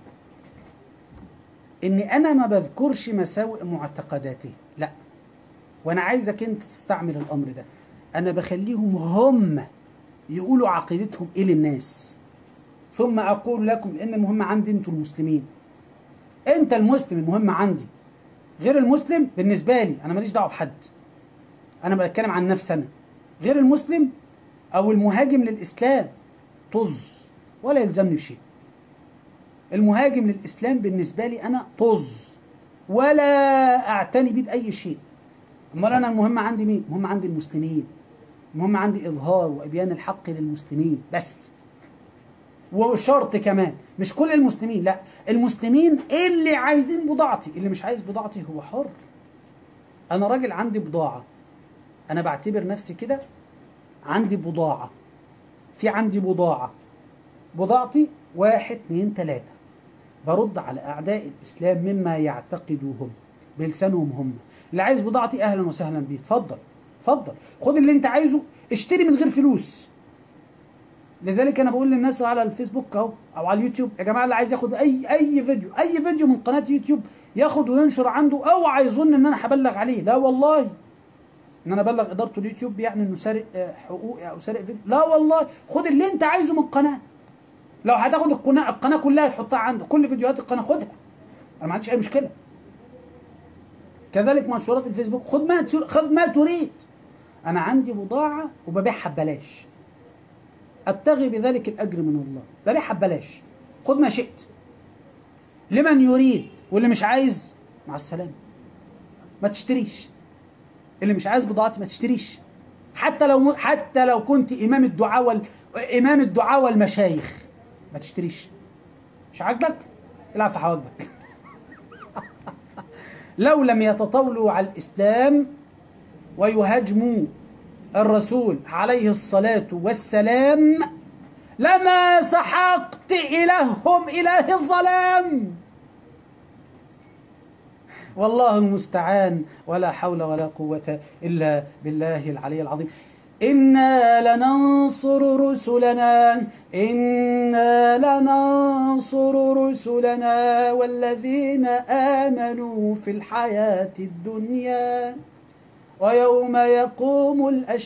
اني انا ما بذكرش مساوئ معتقداتهم لا وانا عايزك انت تستعمل الامر ده انا بخليهم هم يقولوا عقيدتهم ايه للناس ثم اقول لكم لان المهم عندي انتوا المسلمين انت المسلم المهم عندي غير المسلم بالنسبه لي انا ماليش دعوه بحد انا بتكلم عن نفسي انا غير المسلم او المهاجم للاسلام طز ولا يلزمني بشيء المهاجم للاسلام بالنسبه لي انا طز ولا اعتني بيه باي شيء امال انا المهم عندي مين المهم عندي المسلمين المهم عندي اظهار وابيان الحق للمسلمين بس وشرط كمان مش كل المسلمين لا المسلمين اللي عايزين بضاعتي اللي مش عايز بضاعتي هو حر انا راجل عندي بضاعه انا بعتبر نفسي كده عندي بضاعه في عندي بضاعه بضاعتي واحد اتنين تلاته برد على اعداء الاسلام مما يعتقدوهم بلسانهم هم اللي عايز بضاعتي اهلا وسهلا بيه اتفضل اتفضل خد اللي انت عايزه اشتري من غير فلوس لذلك انا بقول للناس على الفيسبوك اهو او على اليوتيوب يا جماعه اللي عايز ياخد اي اي فيديو اي فيديو من قناه يوتيوب ياخد وينشر عنده اوعى يظن ان انا هبلغ عليه لا والله ان انا ابلغ اداره اليوتيوب يعني انه سارق آه، حقوقي او سارق فيديو لا والله خد اللي انت عايزه من القناه لو هتاخد القناه القناه كلها تحطها عندك كل فيديوهات القناه خدها انا ما عنديش اي مشكله كذلك منشورات الفيسبوك خد ما تسو- خد ما تريد انا عندي بضاعه وببيعها ببلاش ابتغي بذلك الاجر من الله ببيعها ببلاش خد ما شئت لمن يريد واللي مش عايز مع السلامه ما تشتريش اللي مش عايز بضاعتي ما تشتريش حتى لو حتى لو كنت امام الدعاء وال... امام الدعاء والمشايخ ما تشتريش مش عاجبك العب في حواجبك لو لم يتطاولوا على الاسلام ويهاجموا الرسول عليه الصلاه والسلام لما سحقت الههم اله الظلام والله المستعان ولا حول ولا قوة إلا بالله العلي العظيم إنا لننصر رسلنا إنا لننصر رسلنا والذين آمنوا في الحياة الدنيا ويوم يقوم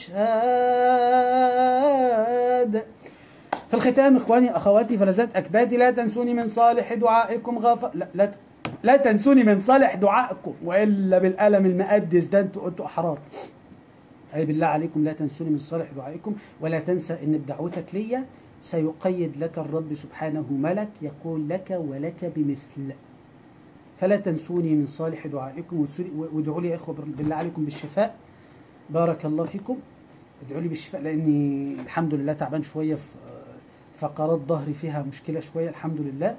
الأشهاد في الختام إخواني أخواتي فلذات أكبادي لا تنسوني من صالح دعائكم غفر لا, لا ت- لا تنسوني من صالح دعائكم وإلا بالألم المقدس ده أنتوا أنتوا أحرار أي بالله عليكم لا تنسوني من صالح دعائكم ولا تنسى أن بدعوتك ليا سيقيد لك الرب سبحانه ملك يقول لك ولك بمثل فلا تنسوني من صالح دعائكم وسوري- وادعوا لي يا إخوة بالله عليكم بالشفاء بارك الله فيكم ادعوا لي بالشفاء لاني الحمد لله تعبان شويه في فقرات ظهري فيها مشكله شويه الحمد لله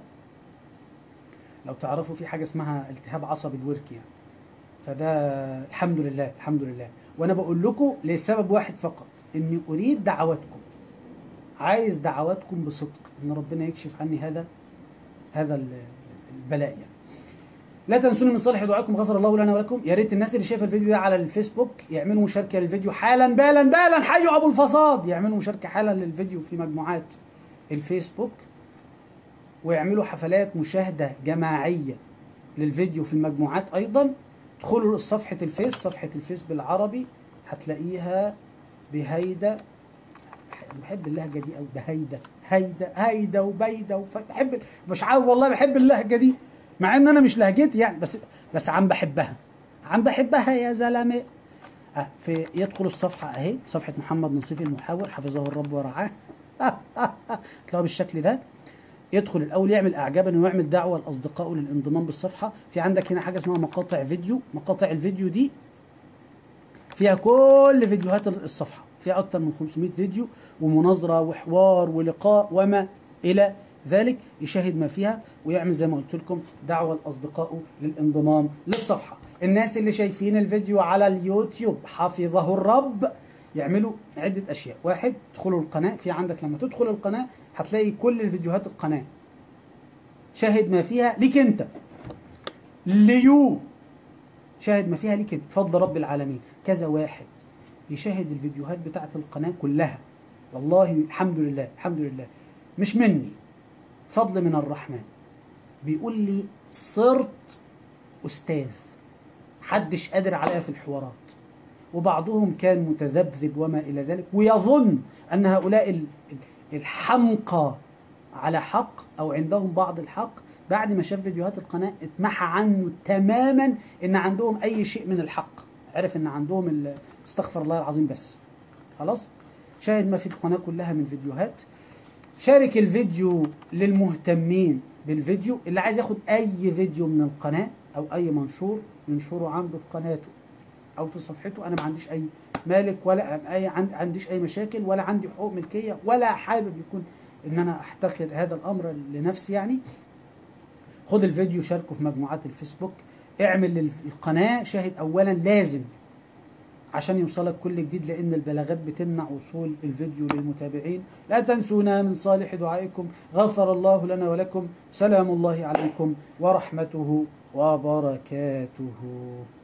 لو تعرفوا في حاجه اسمها التهاب عصبي الورك يعني فده الحمد لله الحمد لله وانا بقول لكم لسبب واحد فقط اني اريد دعواتكم عايز دعواتكم بصدق ان ربنا يكشف عني هذا هذا ال- البلاء يعني لا تنسوني من صالح دعائكم غفر الله لنا ولكم يا ريت الناس اللي شايفه الفيديو ده على الفيسبوك يعملوا مشاركه للفيديو حالا بالا بالا حيوا ابو الفصاد يعملوا مشاركه حالا للفيديو في مجموعات الفيسبوك ويعملوا حفلات مشاهده جماعيه للفيديو في المجموعات ايضا ادخلوا صفحه الفيس صفحه الفيس بالعربي هتلاقيها بهيدا بحب اللهجه دي قوي بهيدا هيدا هيدا وبيدا وف... بحب مش عارف والله بحب اللهجه دي مع ان انا مش لهجتي يعني بس بس عم بحبها عم بحبها يا زلمه آه في يدخل الصفحه اهي صفحه محمد نصيف المحاور حفظه الرب ورعاه تلاقوا بالشكل ده يدخل الاول يعمل اعجابا ويعمل دعوه لاصدقائه للانضمام بالصفحه في عندك هنا حاجه اسمها مقاطع فيديو مقاطع الفيديو دي فيها كل فيديوهات الصفحه فيها اكتر من 500 فيديو ومناظره وحوار ولقاء وما الى ذلك يشاهد ما فيها ويعمل زي ما قلت لكم دعوه لاصدقائه للانضمام للصفحه الناس اللي شايفين الفيديو على اليوتيوب حفظه الرب يعملوا عدة أشياء واحد ادخلوا القناة في عندك لما تدخل القناة هتلاقي كل الفيديوهات القناة شاهد ما فيها ليك أنت ليو شاهد ما فيها ليه كده بفضل رب العالمين كذا واحد يشاهد الفيديوهات بتاعت القناة كلها والله الحمد لله الحمد لله مش مني فضل من الرحمن بيقول لي صرت أستاذ حدش قادر عليا في الحوارات وبعضهم كان متذبذب وما إلى ذلك ويظن أن هؤلاء ال- ال- الحمقى على حق أو عندهم بعض الحق بعد ما شاف فيديوهات القناة اتمحى عنه تماما إن عندهم أي شيء من الحق عرف إن عندهم ال- استغفر الله العظيم بس خلاص شاهد ما في القناة كلها من فيديوهات شارك الفيديو للمهتمين بالفيديو اللي عايز ياخد اي فيديو من القناة او اي منشور ينشره عنده في قناته او في صفحته انا ما عنديش اي مالك ولا اي عن- عنديش اي مشاكل ولا عندي حقوق ملكية ولا حابب يكون ان انا احتكر هذا الامر لنفسي يعني خد الفيديو شاركه في مجموعات الفيسبوك اعمل للقناة شاهد اولا لازم عشان يوصلك كل جديد لان البلاغات بتمنع وصول الفيديو للمتابعين لا تنسونا من صالح دعائكم غفر الله لنا ولكم سلام الله عليكم ورحمته وبركاته